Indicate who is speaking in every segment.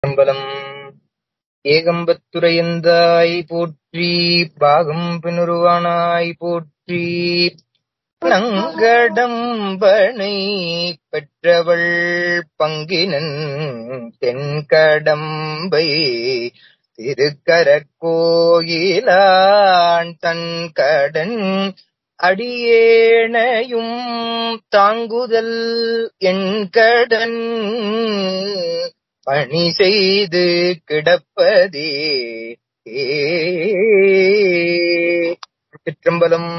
Speaker 1: அம்பலம் ஏகம்பத்துரையந்தாய் போற்றி பாகம் பின்னுருவானாய் போற்றி நங்கடம்பனை பெற்றவள் பங்கினன் தென்கடம்பை திருக்கரக்கோயிலான் தன் கடன் அடியேனையும் தாங்குதல் என் கடன் பணி செய்து கிடப்பதே சிற்றம்பலம்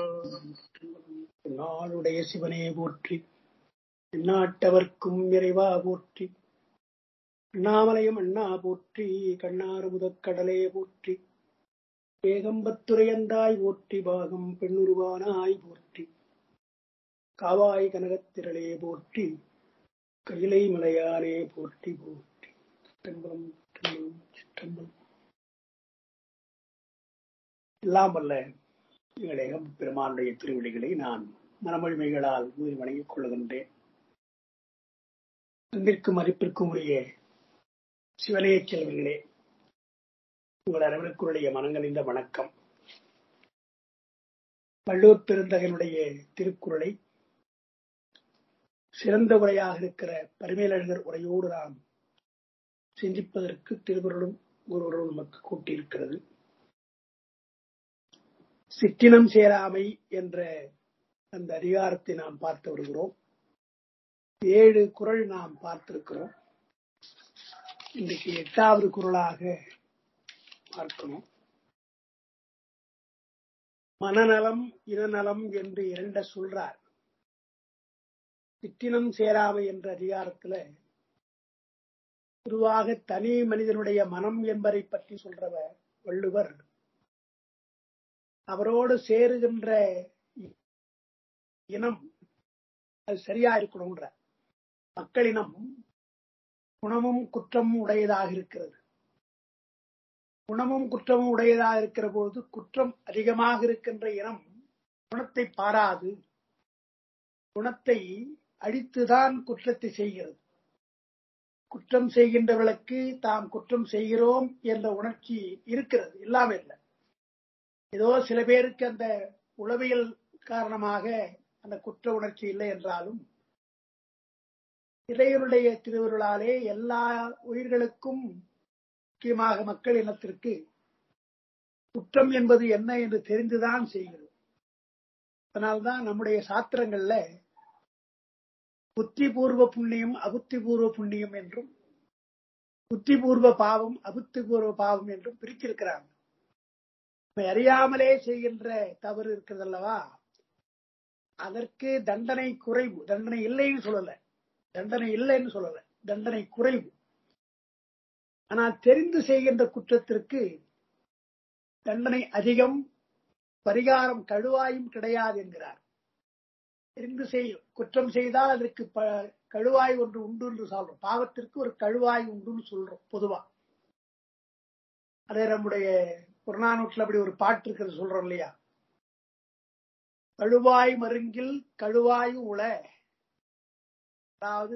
Speaker 2: நாளுடைய சிவனே போற்றி நாட்டவர்க்கும் இறைவா போற்றி அண்ணாமலையும் அண்ணா போற்றி கண்ணாறு முதற்கடலே போற்றி ஏகம்பத்துரையந்தாய் போற்றி பாகம் பெண்ணுருவானாய் போற்றி காவாய் கனகத்திரளே போற்றி கையிலை மலையானே போற்றி போற்றி சிற்றம்பலம் சிற்றம்பலம் சிற்றம்பலம் எல்லாம் வல்ல எங்கள் ஏகம் பெருமானுடைய திருவிழிகளை நான் மனமொழிமைகளால் ஊறி வணங்கிக் கொள்ளுகின்றேன் அன்பிற்கும் மதிப்பிற்கும் உரிய சிவனைய செல்வர்களே உங்கள் அனைவருக்குடைய மனங்களிந்த வணக்கம் வள்ளுவர் பெருந்தகனுடைய திருக்குறளை சிறந்த உரையாக இருக்கிற பரிமேலழகர் உரையோடு நாம் சிந்திப்பதற்கு திருக்குறளும் ஒருவரும் நமக்கு கூட்டியிருக்கிறது சிற்றினம் சேராமை என்ற அந்த அதிகாரத்தை நாம் பார்த்து வருகிறோம் ஏழு குரல் நாம் பார்த்திருக்கிறோம் இன்றைக்கு எட்டாவது குரலாக பார்க்கணும் மனநலம் இனநலம் என்று இரண்ட சொல்றார் சிற்றினம் சேராமை என்ற அதிகாரத்துல பொதுவாக தனி மனிதனுடைய மனம் என்பதை பற்றி சொல்றவ வள்ளுவர் அவரோடு சேருகின்ற இனம் அது சரியா இருக்கணும்ன்ற மக்களினம் குணமும் குற்றமும் உடையதாக இருக்கிறது குணமும் குற்றமும் உடையதாக இருக்கிற போது குற்றம் அதிகமாக இருக்கின்ற இனம் குணத்தை பாராது குணத்தை அடித்துதான் குற்றத்தை செய்கிறது குற்றம் செய்கின்றவர்களுக்கு தாம் குற்றம் செய்கிறோம் என்ற உணர்ச்சி இருக்கிறது இல்லாம இல்லை ஏதோ சில பேருக்கு அந்த உளவியல் காரணமாக அந்த குற்ற உணர்ச்சி இல்லை என்றாலும் இறைவனுடைய திருவருளாலே எல்லா உயிர்களுக்கும் முக்கியமாக மக்கள் இனத்திற்கு குற்றம் என்பது என்ன என்று தெரிந்துதான் செய்கிறது அதனால்தான் நம்முடைய சாத்திரங்கள்ல புத்திபூர்வ புண்ணியம் அபுத்திபூர்வ புண்ணியம் என்றும் புத்திபூர்வ பாவம் அபுத்திபூர்வ பாவம் என்றும் பிரிச்சிருக்கிறாங்க நம்ம அறியாமலே செய்கின்ற தவறு இருக்கிறது அல்லவா அதற்கு தண்டனை குறைவு தண்டனை இல்லைன்னு சொல்லல தண்டனை இல்லைன்னு சொல்லல தண்டனை குறைவு ஆனால் தெரிந்து செய்கின்ற குற்றத்திற்கு தண்டனை அதிகம் பரிகாரம் கழுவாயும் கிடையாது என்கிறார் தெரிந்து செய் குற்றம் செய்தால் அதற்கு கழுவாய் ஒன்று உண்டு என்று சொல்றோம் பாவத்திற்கு ஒரு கழுவாய் உண்டுன்னு சொல்றோம் பொதுவா அதே நம்முடைய புறநானூற்றில் அப்படி ஒரு பாட்டு இருக்கிறது சொல்றோம் இல்லையா கழுவாய் மருங்கில் கழுவாய் உள அதாவது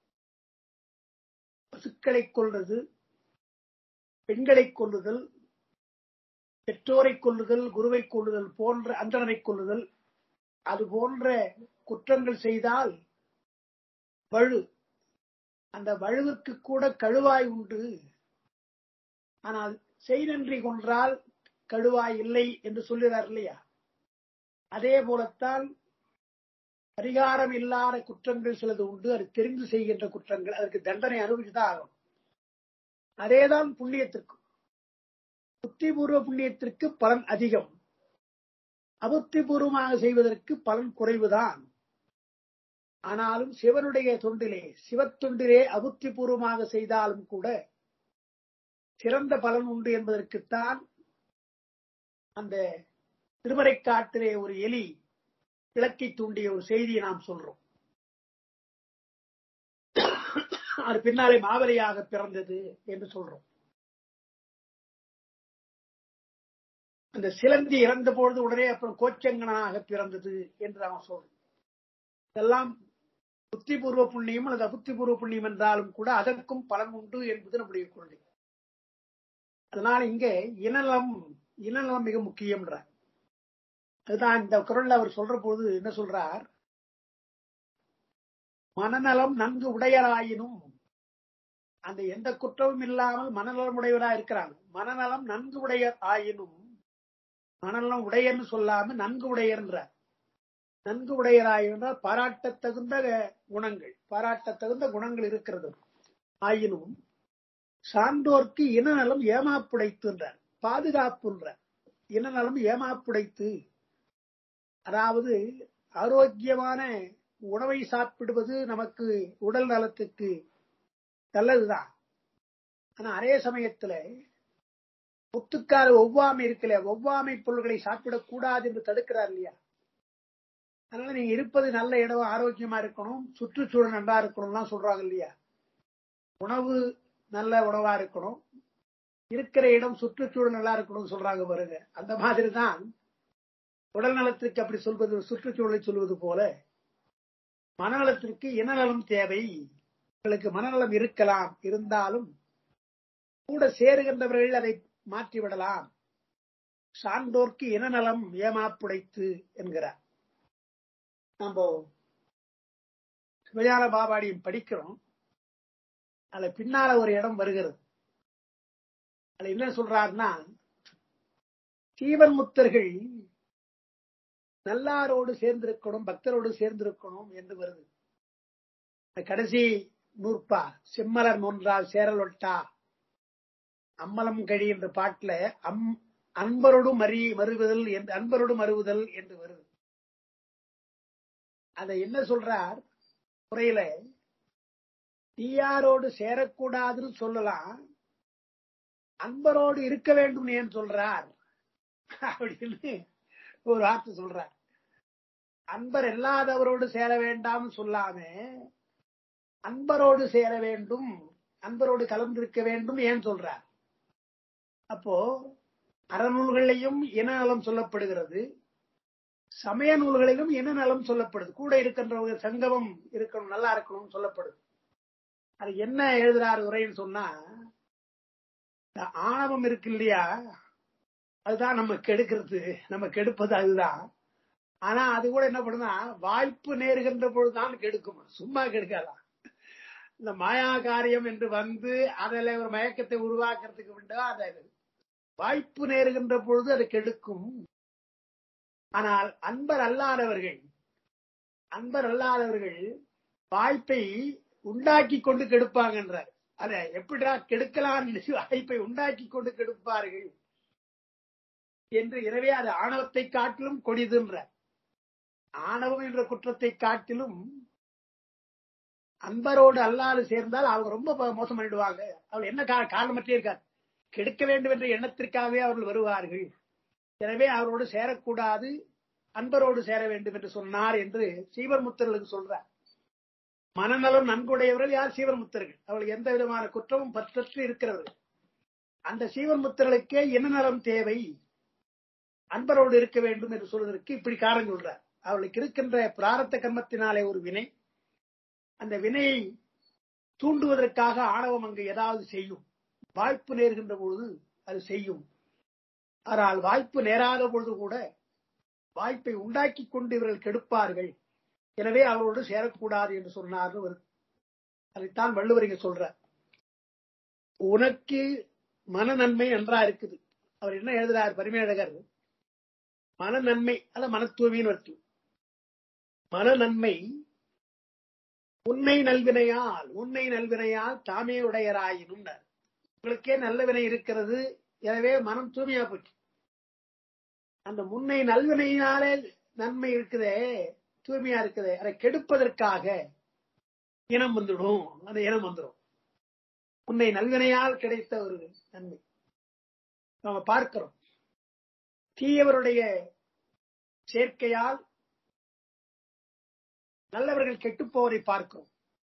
Speaker 2: பசுக்களை கொள்வது பெண்களை கொள்ளுதல் பெற்றோரை கொள்ளுதல் குருவை கொள்ளுதல் போன்ற அந்தனரை கொள்ளுதல் அது போன்ற குற்றங்கள் செய்தால் வலு அந்த வலுவிற்கு கூட கழுவாய் உண்டு ஆனால் செய் நன்றி கொன்றால் கழுவாய் இல்லை என்று சொல்லுகிறார் இல்லையா அதே போலத்தான் பரிகாரம் இல்லாத குற்றங்கள் சிலது உண்டு அது தெரிந்து செய்கின்ற குற்றங்கள் அதற்கு தண்டனை அனுபவிச்சுதான் ஆகும் அதேதான் புண்ணியத்திற்கும் புத்திபூர்வ புண்ணியத்திற்கு பலன் அதிகம் அபுத்திபூர்வமாக செய்வதற்கு பலன் குறைவுதான் ஆனாலும் சிவனுடைய தொண்டிலே சிவத்தொண்டிலே அபுத்திபூர்வமாக செய்தாலும் கூட சிறந்த பலன் உண்டு என்பதற்குத்தான் அந்த திருமறைக்காட்டிலே ஒரு எலி விளக்கை தூண்டிய ஒரு செய்தியை நாம் சொல்றோம் அது பின்னாலே மாவலியாக பிறந்தது என்று சொல்றோம் அந்த சிலந்தி இறந்த பொழுது உடனே அப்புறம் கோச்சங்கனாக பிறந்தது என்று அவன் சொல்றோம் இதெல்லாம் புத்திபூர்வ புண்ணியம் அல்லது அபுத்திபூர்வ புண்ணியம் என்றாலும் கூட அதற்கும் பலன் உண்டு என்பது நம்முடைய கொள்கை அதனால இங்கே இனநலம் இனநலம் மிக முக்கியம்ன்ற அதுதான் இந்த குரல்ல அவர் சொல்ற போது என்ன சொல்றார் மனநலம் நன்கு உடையராயினும் அந்த எந்த குற்றமும் இல்லாமல் மனநலம் உடையவரா இருக்கிறாங்க மனநலம் நன்கு உடையர் ஆயினும் மனநலம் உடையர்னு சொல்லாம நன்கு உடையர்ன்ற நன்கு உடையராய் என்றால் பாராட்டத் தகுந்த குணங்கள் பாராட்டத் தகுந்த குணங்கள் இருக்கிறது ஆயினும் சான்றோர்க்கு இனநலம் ஏமாப்புடைத்துன்றார் பாதுகாப்புன்றார் இனநலம் ஏமாப்புடைத்து அதாவது ஆரோக்கியமான உணவை சாப்பிடுவது நமக்கு உடல் நலத்துக்கு நல்லதுதான் ஆனா அதே சமயத்துல முத்துக்கார ஒவ்வாமை இருக்கல ஒவ்வாமை பொருள்களை சாப்பிடக்கூடாது என்று தடுக்கிறார் இல்லையா அதனால நீங்க இருப்பது நல்ல இடம் ஆரோக்கியமா இருக்கணும் சுற்றுச்சூழல் நல்லா இருக்கணும்லாம் சொல்றாங்க இல்லையா உணவு நல்ல உணவா இருக்கணும் இருக்கிற இடம் சுற்றுச்சூழல் நல்லா இருக்கணும்னு சொல்றாங்க பாருங்க அந்த மாதிரி தான் உடல் நலத்திற்கு அப்படி சொல்வது சுற்றுச்சூழலை சொல்வது போல மனநலத்திற்கு இனநலம் தேவை உங்களுக்கு மனநலம் இருக்கலாம் இருந்தாலும் கூட சேருகின்றவர்கள் அதை மாற்றிவிடலாம் சான்றோர்க்கு இனநலம் ஏமாப்புடைத்து என்கிறார் நம்ம சிவஞான பாபாடியும் படிக்கிறோம் அதுல பின்னால ஒரு இடம் வருகிறது அதுல என்ன சொல்றாருன்னா சீவன் முத்தர்கள் நல்லாரோடு சேர்ந்திருக்கணும் பக்தரோடு சேர்ந்திருக்கணும் என்று வருது கடைசி நூற்பா செம்மலர் நோன்றால் சேரலொட்டா அம்மலம் கழி என்ற பாட்டுல அம் அன்பரோடு மறி மறுவுதல் என்று அன்பரோடு மறுவுதல் என்று வருது அதை என்ன சொல்றார் குறையில தீயாரோடு சேரக்கூடாதுன்னு சொல்லலாம் அன்பரோடு இருக்க வேண்டும் ஏன் சொல்றார் அப்படின்னு ஒரு வார்த்தை சொல்றார் அன்பர் இல்லாதவரோடு சேர வேண்டாம் சொல்லாம அன்பரோடு சேர வேண்டும் அன்பரோடு கலந்திருக்க வேண்டும் ஏன் சொல்றார் அப்போ அறநூல்களிலையும் இன நலம் சொல்லப்படுகிறது சமய நூல்களிலும் இன நலம் சொல்லப்படுது கூட இருக்கின்றவங்க சங்கமம் இருக்கணும் நல்லா இருக்கணும்னு சொல்லப்படுது அது என்ன எழுதுறாரு உரைன்னு சொன்னா இந்த ஆணவம் இருக்கு இல்லையா அதுதான் நம்ம கெடுக்கிறது நம்ம கெடுப்பது அதுதான் ஆனா அது கூட என்ன பண்ணுனா வாய்ப்பு நேருகின்ற பொழுதுதான் கெடுக்கும் சும்மா கெடுக்காதான் இந்த மாயா காரியம் என்று வந்து அதில் ஒரு மயக்கத்தை உருவாக்குறதுக்கு விட்டா அதை வாய்ப்பு நேருகின்ற பொழுது அது கெடுக்கும் ஆனால் அன்பர் அல்லாதவர்கள் அன்பர் அல்லாதவர்கள் வாய்ப்பை உண்டாக்கி கொண்டு கெடுப்பாங்கன்ற அதை எப்படிடா கெடுக்கலாம் வாய்ப்பை உண்டாக்கி கொண்டு கெடுப்பார்கள் என்று எனவே அது ஆணவத்தை காட்டிலும் கொடிதுன்ற ஆணவம் என்ற குற்றத்தை காட்டிலும் அன்பரோடு அல்லாது சேர்ந்தால் அவங்க ரொம்ப மோசம் பண்ணிடுவாங்க அவள் என்ன காரணமற்றே இருக்காது கெடுக்க வேண்டும் என்ற எண்ணத்திற்காகவே அவர்கள் வருவார்கள் எனவே அவரோடு சேரக்கூடாது அன்பரோடு சேர வேண்டும் என்று சொன்னார் என்று சீவர் முத்தர்களுக்கு சொல்றார் மனநலம் நன்குடையவர்கள் யார் சீவர் முத்தர்கள் அவளுக்கு எந்த விதமான குற்றமும் பற்றற்று இருக்கிறவர்கள் அந்த சீவர் முத்தர்களுக்கே என்ன நலம் தேவை அன்பரோடு இருக்க வேண்டும் என்று சொல்வதற்கு இப்படி காரணம் சொல்றார் அவளுக்கு இருக்கின்ற பிராரத்த கர்மத்தினாலே ஒரு வினை அந்த வினையை தூண்டுவதற்காக ஆணவம் அங்கு ஏதாவது செய்யும் வாய்ப்பு நேர்கின்ற பொழுது அது செய்யும் ஆனால் வாய்ப்பு நேராத பொழுது கூட வாய்ப்பை உண்டாக்கி கொண்டு இவர்கள் கெடுப்பார்கள் எனவே அவரோடு சேரக்கூடாது என்று சொன்னார் அதைத்தான் வள்ளுவர் இங்க சொல்றார் உனக்கு மன நன்மை நன்றா இருக்குது அவர் என்ன எழுதுறார் பரிமேழகர் மன நன்மை அல்ல மன தூய்மைன்னு வருது மன நன்மை உன்னை நல்வினையால் உன்னை நல்வினையால் தாமே உடையராயினும் உங்களுக்கே நல்ல வினை இருக்கிறது எனவே மனம் தூய்மையா போச்சு அந்த முன்னை நல்வினையினாலே நன்மை இருக்குதே தூய்மையா இருக்குதே அதை கெடுப்பதற்காக இனம் வந்துடும் அந்த இனம் வந்துடும் உன்னை நல்வினையால் கிடைத்த ஒரு நன்மை நாம பார்க்கிறோம் தீயவருடைய சேர்க்கையால் நல்லவர்கள் கெட்டு போவதை பார்க்கிறோம்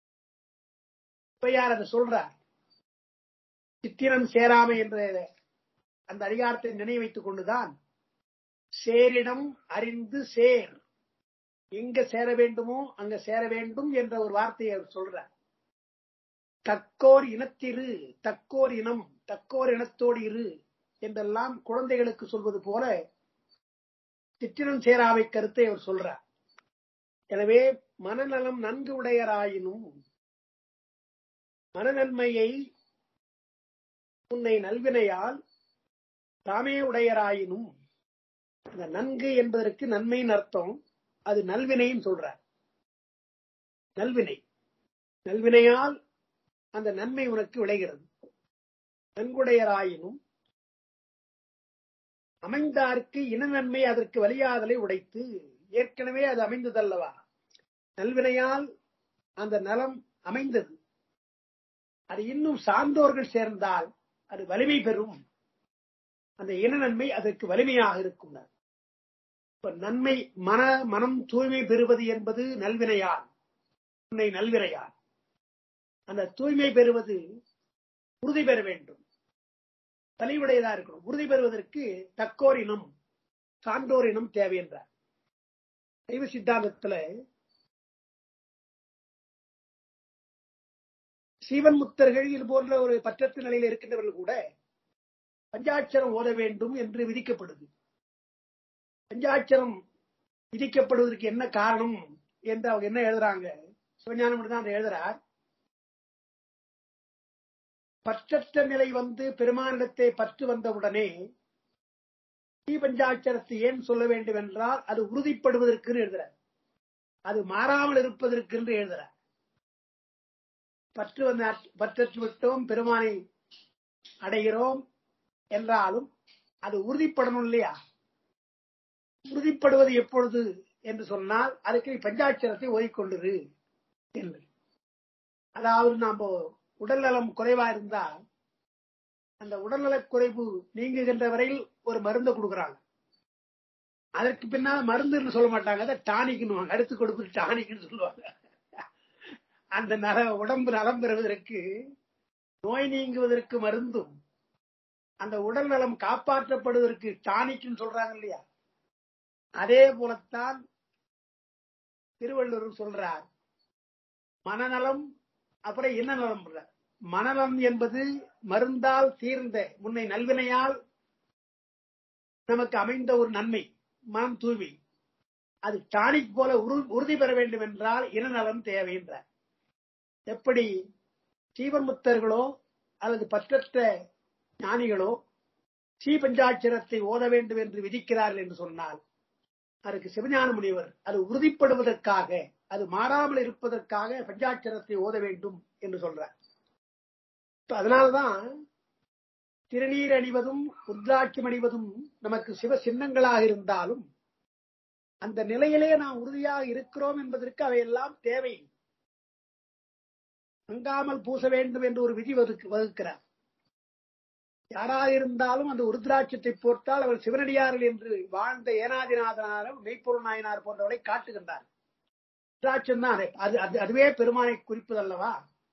Speaker 2: யார் அதை சொல்றார் சித்திரம் சேராமை என்ற அந்த அதிகாரத்தை நினைவு வைத்துக் கொண்டுதான் சேரிடம் அறிந்து சேர் எங்க சேர வேண்டுமோ அங்க சேர வேண்டும் என்ற ஒரு வார்த்தையை அவர் சொல்றார் தக்கோர் இனத்திரு தக்கோர் இனம் தக்கோர் இனத்தோடு இரு என்றெல்லாம் குழந்தைகளுக்கு சொல்வது போல சிற்றினம் சேராவை கருத்தை அவர் சொல்றார் எனவே மனநலம் நன்கு உடையராயினும் மனநன்மையை உன்னை நல்வினையால் தாமே உடையராயினும் அந்த நன்கு என்பதற்கு நன்மையின் அர்த்தம் அது நல்வினைன்னு சொல்றார் நல்வினை நல்வினையால் அந்த நன்மை உனக்கு விளைகிறது நன்குடையராயினும் அமைந்தார்க்கு இன நன்மை அதற்கு வலியாதலை உடைத்து ஏற்கனவே அது அமைந்ததல்லவா நல்வினையால் அந்த நலம் அமைந்தது அது இன்னும் சார்ந்தோர்கள் சேர்ந்தால் அது வலிமை பெறும் அந்த இன நன்மை அதற்கு வலிமையாக இருக்கும் இப்ப நன்மை மன மனம் தூய்மை பெறுவது என்பது நல்வினையால் உன்னை நல்வினையால் அந்த தூய்மை பெறுவது உறுதி பெற வேண்டும் வலிவுடையதா இருக்கணும் உறுதி பெறுவதற்கு தக்கோர் இனம் சான்றோர் இனம் தேவை என்றார் சைவ சித்தாந்தத்துல சீவன் முத்தர்கள் இது போன்ற ஒரு பற்றத்து நிலையில் இருக்கின்றவர்கள் கூட பஞ்சாட்சரம் ஓத வேண்டும் என்று விதிக்கப்படுது பஞ்சாட்சரம் விதிக்கப்படுவதற்கு என்ன காரணம் என்று அவங்க என்ன எழுதுறாங்க சிவஞானம் தான் அதை எழுதுறார் பற்றற்ற நிலை வந்து பெருமானிடத்தை பற்று வந்தவுடனே ஸ்ரீ பஞ்சாட்சரத்தை ஏன் சொல்ல வேண்டும் என்றால் அது உறுதிப்படுவதற்கு எழுதுறார் அது மாறாமல் இருப்பதற்கு என்று எழுதுறார் பற்று வந்த பற்றற்று விட்டோம் பெருமானை அடைகிறோம் என்றாலும் அது உறுதிப்படணும் இல்லையா உறுதிப்படுவது எப்பொழுது என்று சொன்னால் அதுக்கு பஞ்சாட்சரத்தை ஓதிக்கொண்டிரு என்று அதாவது நாம உடல்நலம் குறைவா இருந்தா அந்த உடல்நலக் குறைவு நீங்குகின்ற வரையில் ஒரு மருந்தை கொடுக்குறாங்க அதற்கு பின்னால் மருந்துன்னு சொல்ல மாட்டாங்க அதை டானிக்னு அடுத்து கொடுப்பது டானிக்னு சொல்லுவாங்க அந்த நல உடம்பு நலம் பெறுவதற்கு நோய் நீங்குவதற்கு மருந்தும் அந்த உடல் நலம் காப்பாற்றப்படுவதற்கு டானிக்னு சொல்றாங்க இல்லையா அதே போலத்தான் திருவள்ளுவர் சொல்றார் மனநலம் அப்புறம் என்ன நலம் மனநலம் என்பது மருந்தால் தீர்ந்த முன்னை நல்வினையால் நமக்கு அமைந்த ஒரு நன்மை மனம் தூய்மை அது டானிக் போல உறுதி பெற வேண்டும் என்றால் இனநலம் தேவை என்றார் எப்படி சீவன்முத்தர்களோ அல்லது பற்றற்ற ஞானிகளோ ஸ்ரீ பஞ்சாட்சரத்தை ஓத வேண்டும் என்று விதிக்கிறார்கள் என்று சொன்னால் அதற்கு சிவஞான முனிவர் அது உறுதிப்படுவதற்காக அது மாறாமல் இருப்பதற்காக பஞ்சாட்சரத்தை ஓத வேண்டும் என்று சொல்றார் அதனால்தான் திருநீர் அணிவதும் உத்ராட்சம் அணிவதும் நமக்கு சிவ சின்னங்களாக இருந்தாலும் அந்த நிலையிலே நாம் உறுதியாக இருக்கிறோம் என்பதற்கு அவையெல்லாம் தேவை அங்காமல் பூச வேண்டும் என்று ஒரு விதி வகுக்கிறார் யாராக இருந்தாலும் அந்த உருத்ராட்சத்தை போர்த்தால் அவர் சிவனடியார்கள் என்று வாழ்ந்த ஏனாதிநாதனாரும் மெய்ப்பொருள் நாயனார் போன்றவரை காட்டுகின்றார் ருத்ராட்சம் தான் அது அதுவே பெருமானை குறிப்பதல்லவா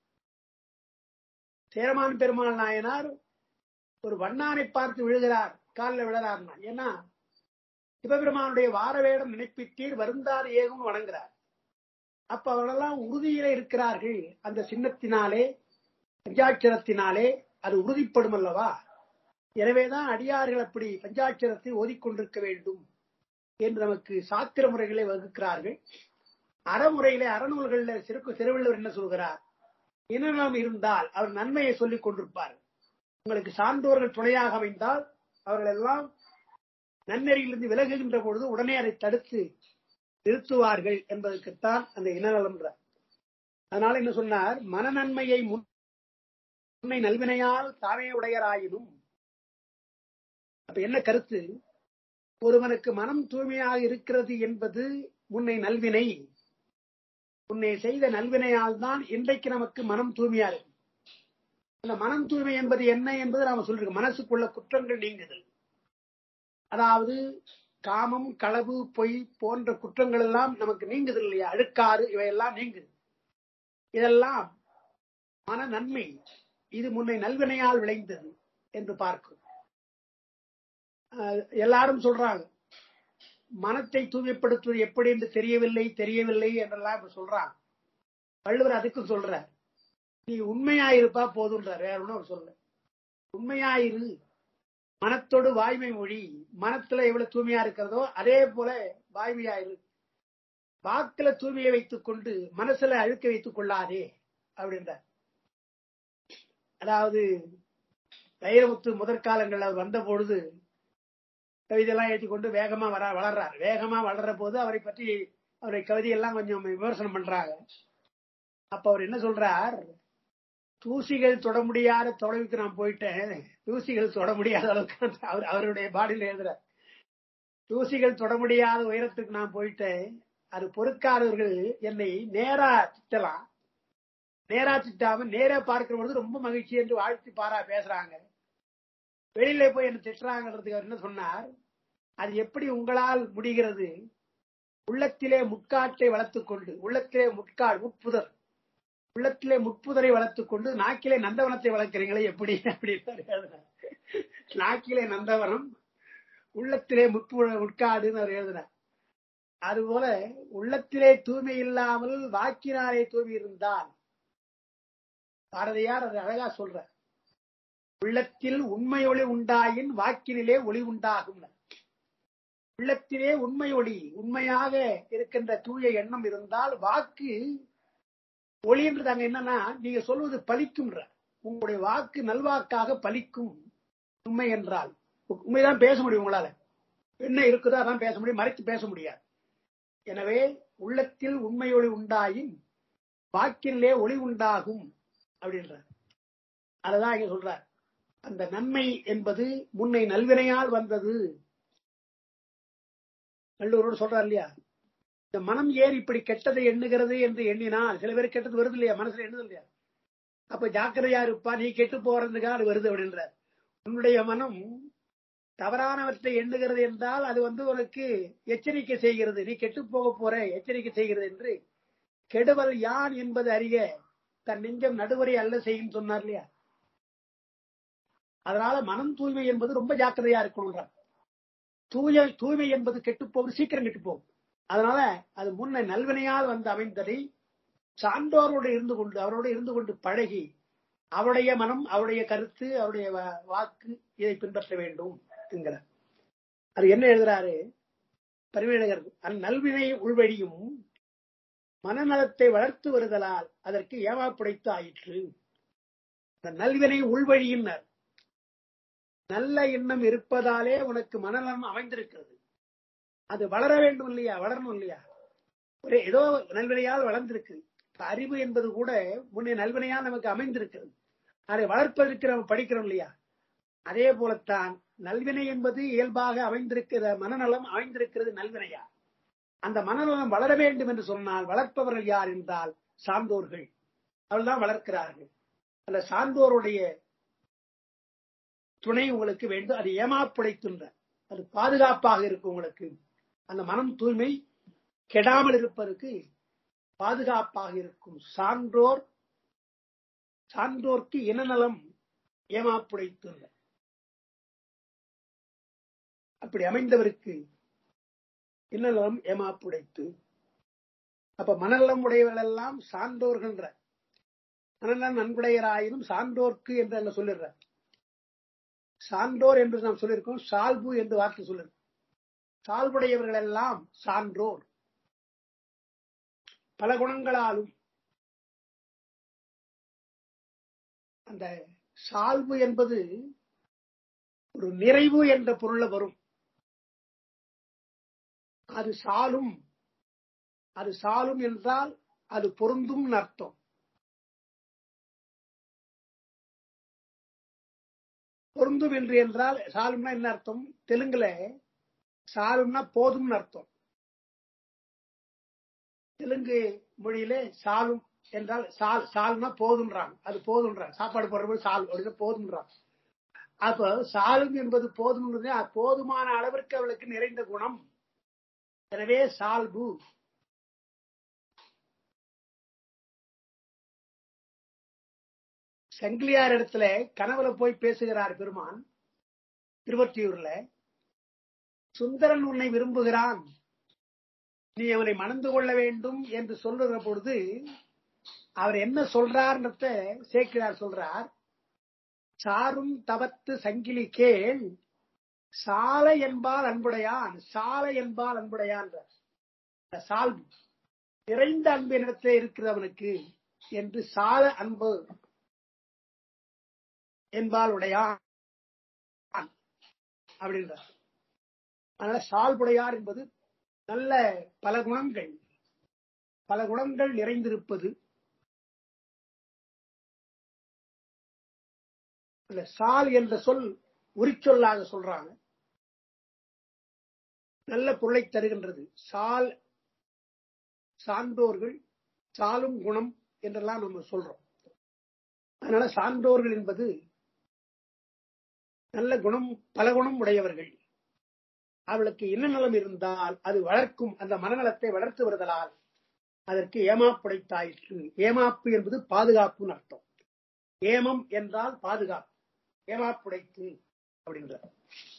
Speaker 2: சேரமான் பெருமாள் நாயனார் ஒரு வண்ணானை பார்த்து விழுகிறார் காலில் விழறார்னா ஏன்னா சிவபெருமானுடைய வார வேடம் நினைப்பித்தீர் வருந்தார் ஏகும் வணங்குறார் அப்ப அவர்களெல்லாம் உறுதியில இருக்கிறார்கள் அந்த சின்னத்தினாலே பஞ்சாட்சரத்தினாலே அது உறுதிப்படும் அல்லவா எனவேதான் அடியார்கள் அப்படி பஞ்சாட்சரத்தை ஓதிக்கொண்டிருக்க வேண்டும் என்று நமக்கு சாத்திர முறைகளை வகுக்கிறார்கள் அறமுறையிலே அறநூல்களில் சிறுக்கு திருவள்ளுவர் என்ன சொல்கிறார் இனம் இருந்தால் அவர் நன்மையை சொல்லிக் கொண்டிருப்பார் உங்களுக்கு சான்றோர்கள் துணையாக அமைந்தால் அவர்கள் எல்லாம் நன்னெறியிலிருந்து விலகுகின்ற பொழுது உடனே அதை தடுத்து நிறுத்துவார்கள் என்பதற்குத்தான் அந்த இனநலம் அதனால என்ன சொன்னார் மனநன்மையை முன்னை நல்வினையால் தாமே உடையராயினும் அப்ப என்ன கருத்து ஒருவனுக்கு மனம் தூய்மையாக இருக்கிறது என்பது முன்னை நல்வினை உன்னை செய்த நல்வினையால் தான் இன்றைக்கு நமக்கு மனம் தூய்மையா இருக்கு அந்த மனம் தூய்மை என்பது என்ன என்பது நாம சொல்லிருக்கோம் மனசுக்குள்ள குற்றங்கள் நீங்குதல் அதாவது காமம் களவு பொய் போன்ற குற்றங்கள் எல்லாம் நமக்கு நீங்குது இல்லையா அழுக்காறு இவையெல்லாம் நீங்குது இதெல்லாம் மன நன்மை இது முன்னை நல்வினையால் விளைந்தது என்று பார்க்கிறோம் எல்லாரும் சொல்றாங்க மனத்தை தூய்மைப்படுத்துவது எப்படி என்று தெரியவில்லை தெரியவில்லை என்றெல்லாம் இப்ப சொல்றான் வள்ளுவர் அதுக்கும் சொல்றார் நீ உண்மையாயிருப்பா போதுன்றார் வேற ஒன்றும் அவர் சொல்ல உண்மையாயிரு மனத்தோடு வாய்மை மொழி மனத்துல எவ்வளவு தூய்மையா இருக்கிறதோ அதே போல வாய்மையாயிரு வாக்குல தூய்மையை வைத்துக் கொண்டு மனசுல அழுக்க வைத்துக் கொள்ளாதே அப்படின்றார் அதாவது வைரமுத்து முதற்காலங்கள் அவர் வந்த பொழுது கவிதையெல்லாம் ஏற்றி கொண்டு வேகமா வர வளர்றார் வேகமா வளர்ற போது அவரை பற்றி அவருடைய கவிதையெல்லாம் கொஞ்சம் விமர்சனம் பண்றாங்க அப்ப அவர் என்ன சொல்றார் தூசிகள் தொட முடியாத தொலைவுக்கு நான் போயிட்டேன் தூசிகள் தொட முடியாத அளவுக்கு அவர் அவருடைய பாடியில் எழுதுறார் தூசிகள் தொட முடியாத உயரத்துக்கு நான் போயிட்டேன் அது பொறுக்காதவர்கள் என்னை நேரா திட்டலாம் நேரா திட்டாம நேரா பார்க்கிற பொழுது ரொம்ப மகிழ்ச்சி என்று வாழ்த்தி பாரா பேசுறாங்க வெளியில போய் என்ன திட்டுறாங்கிறதுக்கு அவர் என்ன சொன்னார் அது எப்படி உங்களால் முடிகிறது உள்ளத்திலே முட்காட்டை வளர்த்துக் கொண்டு உள்ளத்திலே முட்கால் முட்புதர் உள்ளத்திலே முட்புதரை வளர்த்துக் கொண்டு நாக்கிலே நந்தவனத்தை வளர்க்கிறீங்களே எப்படி அப்படின்னு நாக்கிலே நந்தவனம் உள்ளத்திலே முட்பு முட்காடுன்னு அவர் எழுதினார் அதுபோல உள்ளத்திலே தூய்மை இல்லாமல் வாக்கினாலே தூய்மை இருந்தால் பாரதியார் அது அழகா சொல்ற உள்ளத்தில் உண்மை ஒளி உண்டாயின் வாக்கினிலே ஒளி உண்டாகும் உள்ளத்திலே உண்மை ஒளி உண்மையாக இருக்கின்ற தூய எண்ணம் இருந்தால் வாக்கு ஒளின்றது அங்க என்னன்னா நீங்க சொல்வது பலிக்கும்ன்ற உங்களுடைய வாக்கு நல்வாக்காக பலிக்கும் உண்மை என்றால் உண்மைதான் பேச முடியும் உங்களால என்ன இருக்குதோ அதான் பேச முடியும் மறைத்து பேச முடியாது எனவே உள்ளத்தில் உண்மை ஒளி உண்டாயின் வாக்கிலே ஒளி உண்டாகும் அப்படின்றார் அததான் இங்க சொல்றார் அந்த நன்மை என்பது முன்னை நல்வினையால் வந்தது வள்ளுவரோடு சொல்றார் இல்லையா இந்த மனம் ஏன் இப்படி கெட்டதை எண்ணுகிறது என்று எண்ணினால் சில பேர் கெட்டது வருது இல்லையா மனசுல எண்ணுது இல்லையா அப்ப ஜாக்கிரதையா இருப்பா நீ கெட்டு போறதுக்காக அது வருது அப்படின்றார் உன்னுடைய மனம் தவறானவற்றை எண்ணுகிறது என்றால் அது வந்து உனக்கு எச்சரிக்கை செய்கிறது நீ கெட்டு போக போற எச்சரிக்கை செய்கிறது என்று கெடுவல் யான் என்பது அறிய தன் நெஞ்சம் நடுவரை அல்ல செய்யும் சொன்னார் இல்லையா அதனால மனம் தூய்மை என்பது ரொம்ப ஜாக்கிரதையா இருக்கணும்ன்றார் தூய தூய்மை என்பது கெட்டு போவது சீக்கிரம் கெட்டு போகும் அதனால அது முன்ன நல்வினையால் வந்து அமைந்ததை சான்றோரோடு இருந்து கொண்டு அவரோடு இருந்து கொண்டு பழகி அவருடைய மனம் அவருடைய கருத்து அவருடைய வாக்கு இதை பின்பற்ற வேண்டும் என்கிறார் அது என்ன எழுதுறாரு பரிவேடகர் அந்நல்வினை உள்வழியும் மனநலத்தை வளர்த்து வருதலால் அதற்கு ஏமாப்புடைத்து ஆயிற்று இந்த நல்வினை உள்வழியினர் நல்ல எண்ணம் இருப்பதாலே உனக்கு மனநலம் அமைந்திருக்கிறது அது வளர வேண்டும் இல்லையா வளரணும் இல்லையா ஒரே ஏதோ நல்வினையால் வளர்ந்திருக்கு அறிவு என்பது கூட முன்னே நல்வினையால் நமக்கு அமைந்திருக்கிறது அதை வளர்ப்பதற்கு நம்ம படிக்கிறோம் இல்லையா அதே போலத்தான் நல்வினை என்பது இயல்பாக அமைந்திருக்கிற மனநலம் அமைந்திருக்கிறது நல்வினையா அந்த மனநலம் வளர வேண்டும் என்று சொன்னால் வளர்ப்பவர்கள் யார் என்றால் சான்றோர்கள் அவள்தான் வளர்க்கிறார்கள் அந்த சான்றோருடைய துணை உங்களுக்கு வேண்டும் அது ஏமாப்புடைக்கின்ற அது பாதுகாப்பாக இருக்கும் உங்களுக்கு அந்த மனம் தூய்மை கெடாமல் இருப்பதற்கு பாதுகாப்பாக இருக்கும் சான்றோர் சான்றோர்க்கு இனநலம் ஏமாப்புடைத்துள்ள அப்படி அமைந்தவருக்கு இன்னலம் ஏமாப்புடைத்து அப்ப மனநலம் உடையவர்கள் எல்லாம் சான்றோர்கின்ற மனநலம் நன்குடையராயினும் சான்றோர்க்கு என்று அங்க சொல்லிடுற சான்றோர் என்று நாம் சொல்லியிருக்கோம் சால்பு என்று வார்த்தை சொல்லிருக்கோம் சால்புடையவர்கள் எல்லாம் சான்றோர் பல குணங்களாலும் அந்த சால்பு என்பது ஒரு நிறைவு என்ற பொருள்ல வரும் அது சாலும் அது சாலும் என்றால் அது பொருந்தும் அர்த்தம் பொருந்தும் என்று என்றால் சாலும்னா என்ன அர்த்தம் தெலுங்குல சாலும்னா போதும்னு அர்த்தம் தெலுங்கு மொழியிலே சாலும் என்றால் சால் சால்னா போதுன்றாங்க அது போதுன்றாங்க சாப்பாடு போடுறது சால் அப்படின்னு போதுன்றாங்க அப்ப சாலும் என்பது போதும் போதுமான அளவிற்கு அவளுக்கு நிறைந்த குணம் எனவே சால்பு சங்கிலியார் இடத்துல கனவுல போய் பேசுகிறார் பெருமான் திருவொற்றியூர்ல சுந்தரன் உன்னை விரும்புகிறான் நீ அவனை மணந்து கொள்ள வேண்டும் என்று சொல்லுகிற பொழுது அவர் என்ன சொல்றார்ன்றத சேக்கிழார் சொல்றார் சாரும் தவத்து சங்கிலி கேள் சாலை என்பால் அன்புடையான் சாலை என்பால் அன்புடையான் சால் நிறைந்த அன்பு என்னிடத்திலே இருக்கிறவனுக்கு என்று சால அன்பு என்பால் உடையான் அப்படின்றார் அதனால சால்புடையார் என்பது நல்ல பல குணங்கள் பல குணங்கள் நிறைந்திருப்பது இல்ல சால் என்ற சொல் உரிச்சொல்லாக சொல்றாங்க நல்ல பொருளை தருகின்றது சால் சான்றோர்கள் சாலும் குணம் என்றெல்லாம் நம்ம சொல்றோம் அதனால சான்றோர்கள் என்பது நல்ல குணம் பல குணம் உடையவர்கள் அவளுக்கு என்ன நலம் இருந்தால் அது வளர்க்கும் அந்த மனநலத்தை வளர்த்து வருதலால் அதற்கு ஏமாப்புடைத்தாயிற்று ஏமாப்பு என்பது பாதுகாப்புன்னு அர்த்தம் ஏமம் என்றால் பாதுகாப்பு ஏமாப்புடைத்து அப்படின்றார்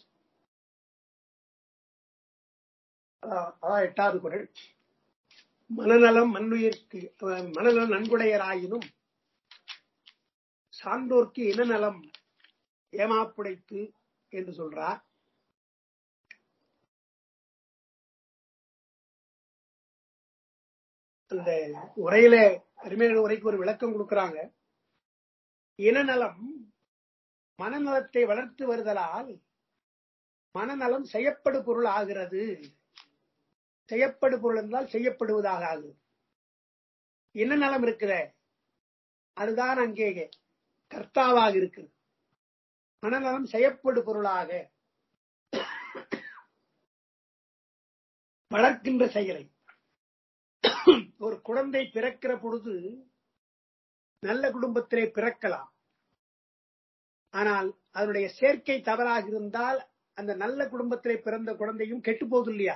Speaker 2: அதான் எட்டாவது குரல் மனநலம் மண்ணுயிர்க்கு மனநலம் நன்குடையராயினும் சான்றோர்க்கு இனநலம் ஏமாப்புடைத்து என்று சொல்றார் அந்த உரையில அருமையான உரைக்கு ஒரு விளக்கம் கொடுக்கிறாங்க இனநலம் மனநலத்தை வளர்த்து வருதலால் மனநலம் செய்யப்படு பொருள் ஆகிறது செய்யப்படு பொருள் என்றால் செய்யப்படுவதாக ஆகுது என்ன நலம் இருக்கிற அதுதான் அங்கே கர்த்தாவாக இருக்குது மனநலம் செய்யப்படு பொருளாக வளர்க்கின்ற செயலை ஒரு குழந்தை பிறக்கிற பொழுது நல்ல குடும்பத்திலே பிறக்கலாம் ஆனால் அதனுடைய சேர்க்கை தவறாக இருந்தால் அந்த நல்ல குடும்பத்திலே பிறந்த குழந்தையும் கெட்டு போகுது இல்லையா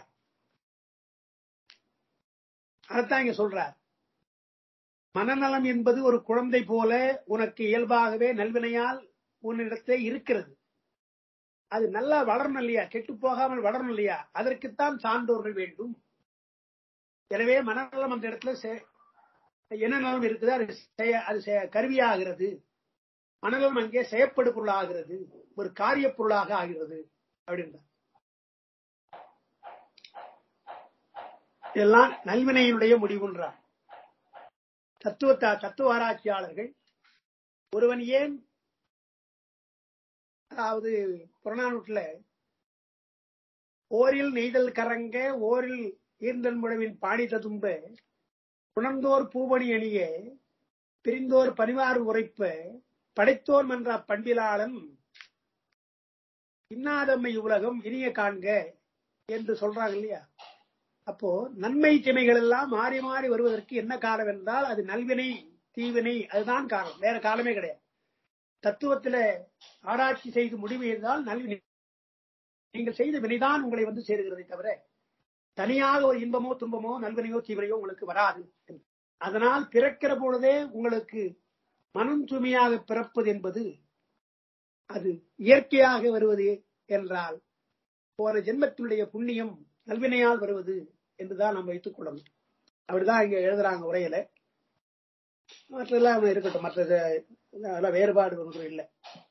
Speaker 2: அதைத்தான் இங்க சொல்றார் மனநலம் என்பது ஒரு குழந்தை போல உனக்கு இயல்பாகவே நல்வினையால் உன்னிடத்தே இருக்கிறது அது நல்லா வளரணும் இல்லையா கெட்டு போகாமல் வளரணும் இல்லையா அதற்குத்தான் சான்றோர்கள் வேண்டும் எனவே மனநலம் அந்த இடத்துல என்ன நலம் இருக்குது அது அது கருவியாகிறது மனநலம் அங்கே செயற்படு பொருளாகிறது ஒரு காரிய பொருளாக ஆகிறது அப்படின்ற இதெல்லாம் நல்வினையினுடைய முடிவுன்றார் தத்துவ தத்துவ ஆராய்ச்சியாளர்கள் ஒருவன் ஏன் அதாவது புறநானூற்றுல ஓரில் நெய்தல் கரங்க ஓரில் ஈர்ந்தல் முழவின் பாடி ததும்ப உணர்ந்தோர் பூபணி அணிய பிரிந்தோர் பரிவாறு உரைப்ப படைத்தோர் மன்ற பண்பிலாளன் இன்னாதம்மை உலகம் இனிய காண்க என்று சொல்றாங்க இல்லையா அப்போ நன்மை திமைகள் எல்லாம் மாறி மாறி வருவதற்கு என்ன காரணம் என்றால் அது நல்வினை தீவினை அதுதான் காரணம் வேற காரணமே கிடையாது தத்துவத்தில ஆராய்ச்சி செய்து முடிவு இருந்தால் நல்வினை நீங்கள் செய்த வினைதான் உங்களை வந்து சேருகிறதை தவிர தனியாக ஒரு இன்பமோ துன்பமோ நல்வினையோ தீவினையோ உங்களுக்கு வராது அதனால் பிறக்கிற பொழுதே உங்களுக்கு மனம் தூய்மையாக பிறப்பது என்பது அது இயற்கையாக வருவது என்றால் போன ஜென்மத்தினுடைய புண்ணியம் நல்வினையால் வருவது என்றுதான் நாம் வைத்துக் கொள்ளணும் அப்படிதான் இங்க எழுதுறாங்க உரையில மற்றெல்லாம் இருக்கட்டும் மற்ற அதெல்லாம் வேறுபாடு ஒன்றும் இல்லை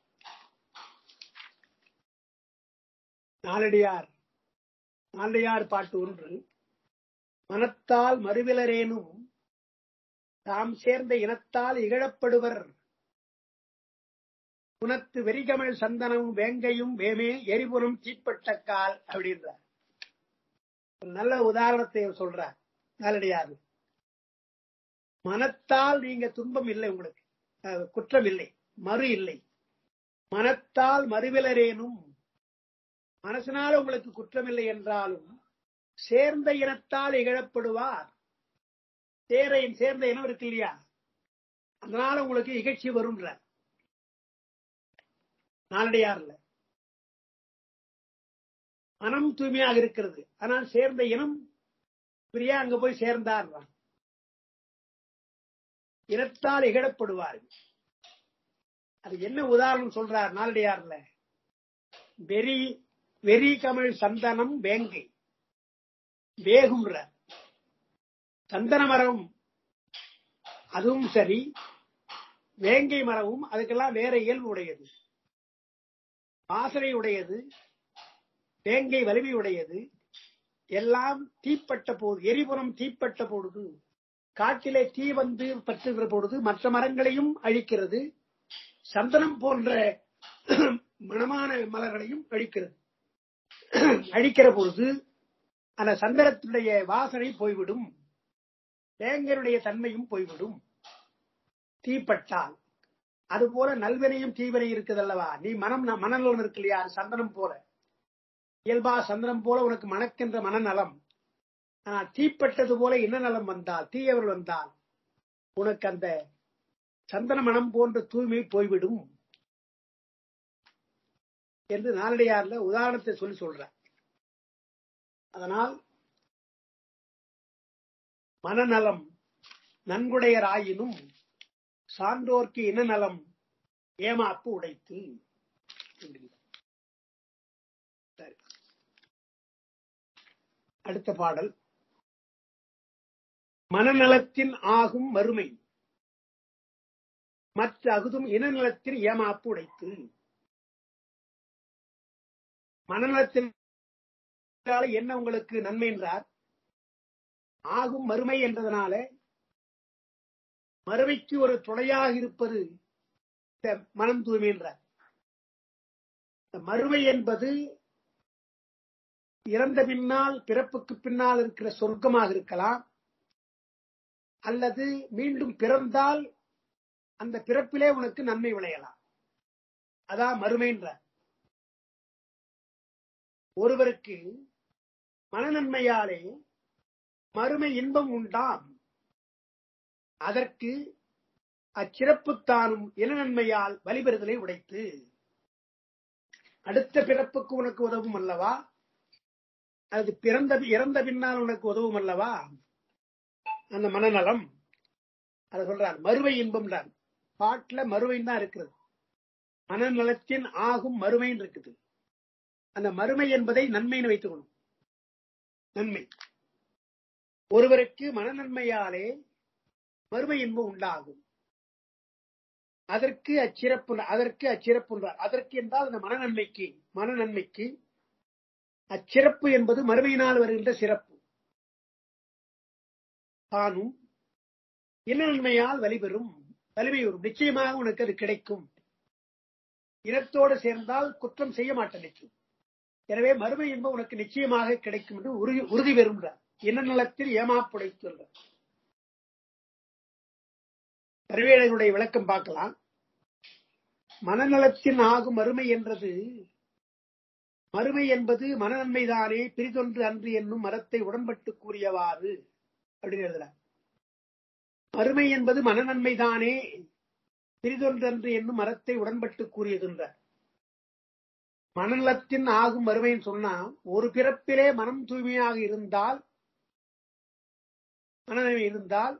Speaker 2: நாலடியார் நாலடியார் பாட்டு ஒன்று மனத்தால் மறுவிலரேனும் தாம் சேர்ந்த இனத்தால் இகழப்படுவர் குணத்து வெறிகமள் சந்தனமும் வேங்கையும் வேமே எரிபுறம் சீப்பட்ட கால் அப்படின்றார் ஒரு நல்ல உதாரணத்தை சொல்றார் நாலடியார் மனத்தால் நீங்க துன்பம் இல்லை உங்களுக்கு குற்றம் இல்லை மறு இல்லை மனத்தால் மறுவிலரேனும் மனசினால உங்களுக்கு குற்றமில்லை என்றாலும் சேர்ந்த இனத்தால் இகழப்படுவார் சேர சேர்ந்த இனம் இருக்கு இல்லையா அதனால உங்களுக்கு இகழ்ச்சி வரும்ன்ற நாளடையார்ல மனம் தூய்மையாக இருக்கிறது ஆனால் சேர்ந்த இனம் பிரியா அங்க போய் சேர்ந்தார் இனத்தால் இகழப்படுவார்கள் அது என்ன உதாரணம் சொல்றார் நாளடியார்ல வெறி வெறி கமிழ் சந்தனம் வேங்கை வேகும்ன்ற சந்தன மரம் அதுவும் சரி வேங்கை மரமும் அதுக்கெல்லாம் வேற இயல்பு உடையது வாசனை உடையது வேங்கை வலிமை உடையது எல்லாம் தீப்பட்ட போது எரிபுறம் தீப்பட்ட பொழுது காட்டிலே தீ வந்து பற்றுகிற பொழுது மற்ற மரங்களையும் அழிக்கிறது சந்தனம் போன்ற மணமான மலர்களையும் அழிக்கிறது அழிக்கிற பொழுது அந்த சந்தனத்தினுடைய வாசனை போய்விடும் வேங்கனுடைய தன்மையும் போய்விடும் தீப்பட்டால் அதுபோல நல்வினையும் தீவினை இருக்குது அல்லவா நீ மனம் மனநலம் இருக்கு இல்லையா அது சந்தனம் போல இயல்பா சந்தனம் போல உனக்கு மணக்கின்ற மனநலம் ஆனால் தீப்பட்டது போல என்ன நலம் வந்தால் தீயவர்கள் வந்தால் உனக்கு அந்த சந்தன மனம் போன்ற தூய்மை போய்விடும் என்று நாளடியார்ல உதாரணத்தை சொல்லி சொல்ற அதனால் மனநலம் நன்குடையராயினும் சான்றோர்க்கு இனநலம் ஏமாப்பு உடைத்து சரி. அடுத்த பாடல் மனநலத்தின் ஆகும் மறுமை மற்ற அகுதும் இனநலத்தின் ஏமாப்பு உடைத்து மனநலத்தின் என்ன உங்களுக்கு நன்மை என்றார் ஆகும் மறுமை என்றதனால மறுமைக்கு ஒரு துணையாக இருப்பது இந்த மனம் தூய்மை என்றார் இந்த மறுமை என்பது இறந்த பின்னால் பிறப்புக்கு பின்னால் இருக்கிற சொர்க்கமாக இருக்கலாம் அல்லது மீண்டும் பிறந்தால் அந்த பிறப்பிலே உனக்கு நன்மை விளையலாம் அதான் மறுமைன்ற ஒருவருக்கு மனநன்மையாலே மறுமை இன்பம் உண்டாம் அதற்கு அச்சிறப்புத்தானும் இனநன்மையால் வழிபெறுதலை உடைத்து அடுத்த பிறப்புக்கு உனக்கு உதவும் அல்லவா அது பிறந்த இறந்த பின்னால் உனக்கு உதவும் அல்லவா அந்த மனநலம் அதை சொல்றார் மறுவை இன்பம் தான் பாட்டுல மறுவைன்னு தான் இருக்கிறது மனநலத்தின் ஆகும் மறுமைன்னு இருக்குது அந்த மறுமை என்பதை நன்மைன்னு வைத்துக்கணும் நன்மை ஒருவருக்கு மனநன்மையாலே மறுமை இன்பம் உண்டாகும் அதற்கு அச்சிறப்பு அதற்கு அச்சிறப்பு அதற்கு என்றால் அந்த மனநன்மைக்கு மனநன்மைக்கு அச்சிறப்பு என்பது மறுமையினால் வருகின்ற சிறப்பு தானும் இனநன்மையால் வலிபெறும் வலிமை வரும் நிச்சயமாக உனக்கு அது கிடைக்கும் இனத்தோடு சேர்ந்தால் குற்றம் செய்ய மாட்டேன் நிச்சயம் எனவே மறுமை என்பது உனக்கு நிச்சயமாக கிடைக்கும் என்று உறுதி உறுதி பெறுகிறார் இனநலத்தில் ஏமாப்புடைத்துள்ளார் கருவேலனுடைய விளக்கம் பார்க்கலாம் மனநலத்தின் ஆகும் மறுமை என்றது மறுமை என்பது மனநன்மைதானே பிரிதொன்று அன்று என்னும் மரத்தை உடன்பட்டு கூறியவாறு அப்படின்னு எழுதுறார் மறுமை என்பது மனநன்மைதானே பிரிதொன்றன்று என்னும் மரத்தை உடன்பட்டு கூறியதுன்றார் மனநலத்தின் ஆகும் மறுமைன்னு சொன்னா ஒரு பிறப்பிலே மனம் தூய்மையாக இருந்தால் மனநன்மை இருந்தால்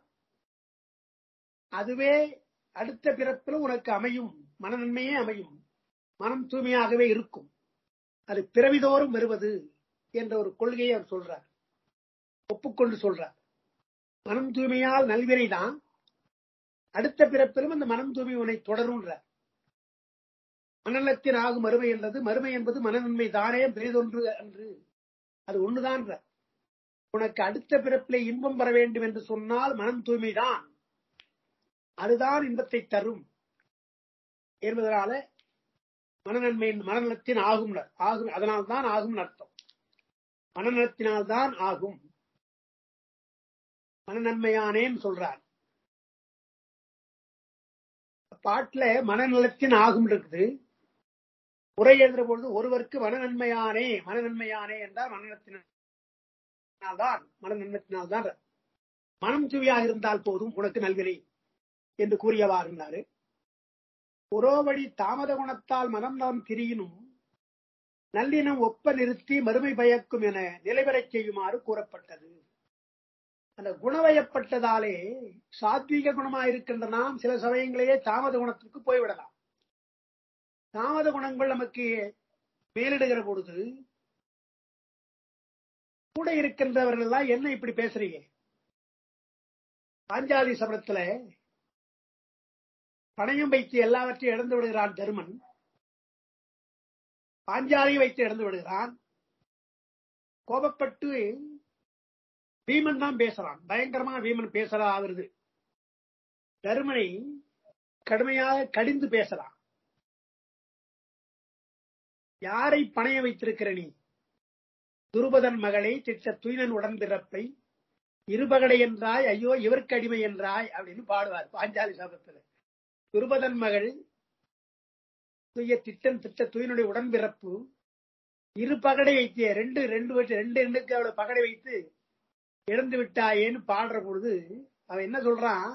Speaker 2: அதுவே அடுத்த பிறப்பில் உனக்கு அமையும் மனநன்மையே அமையும் மனம் தூய்மையாகவே இருக்கும் அது பிறவிதோறும் வருவது என்ற ஒரு கொள்கையை அவர் சொல்றார் ஒப்புக்கொண்டு சொல்றார் மனம் தூய்மையால் நல்வினை தான் அடுத்த பிறப்பிலும் அந்த மனம் தூய்மை உன்னை தொடரும்ன்றார் மனநலத்தின் ஆகும் மறுமை என்றது மறுமை என்பது மனநன்மை தானே பெரிதொன்று அன்று அது ஒண்ணுதான் உனக்கு அடுத்த பிறப்பிலே இன்பம் பெற வேண்டும் என்று சொன்னால் மனம் தூய்மைதான் அதுதான் இன்பத்தை தரும் என்பதனால மனநன்மையின் மனநலத்தின் ஆகும் ஆகும் அதனால்தான் ஆகும் அர்த்தம் மனநலத்தினால்தான் ஆகும் மனநன்மையானேன்னு சொல்றார் பாட்டுல மனநலத்தின் ஆகும் இருக்குது உரை எழுதுற பொழுது ஒருவருக்கு மனநன்மையானே மனநன்மையானே என்றால் மனநலத்தினால்தான் மனநன்மத்தினால்தான் மனம் தூவியாக இருந்தால் போதும் உனக்கு நல்வினை என்று கூறியவாறு இருந்தாரு புரோவழி தாமத குணத்தால் மனம் நாம் திரியினும் நல்லினம் ஒப்ப நிறுத்தி மறுமை பயக்கும் என நிலைபெறச் செய்யுமாறு கூறப்பட்டது அந்த குணவயப்பட்டதாலே சாத்வீக குணமா இருக்கின்ற நாம் சில சமயங்களிலேயே தாமத குணத்திற்கு போய்விடலாம் தாமத குணங்கள் நமக்கு மேலிடுகிற பொழுது கூட இருக்கின்றவர்கள் எல்லாம் என்ன இப்படி பேசுறீங்க பாஞ்சாலி சபதத்துல பணையும் வைத்து எல்லாவற்றையும் இழந்து விடுகிறான் தருமன் பாஞ்சாலியை வைத்து இழந்து விடுகிறான் கோபப்பட்டு பீமன் தான் பேசுறான் பயங்கரமா பீமன் பேசலா ஆகுறது தருமனை கடுமையாக கடிந்து பேசலாம் யாரை பணைய வைத்திருக்கிற நீ துருபதன் மகளை திட்ட துயினன் உடன்பிறப்பை இருபகடை என்றாய் ஐயோ இவருக்கு அடிமை என்றாய் அப்படின்னு பாடுவார் பாஞ்சாலி சாபத்துல துருபதன் மகள் துய்ய திட்டன் திட்ட துயினுடைய உடன்பிறப்பு இரு பகடை வைத்திய ரெண்டு ரெண்டு வச்சு ரெண்டு ரெண்டுக்கு அவளை பகடை வைத்து இழந்து விட்டாயேன்னு பாடுற பொழுது அவன் என்ன சொல்றான்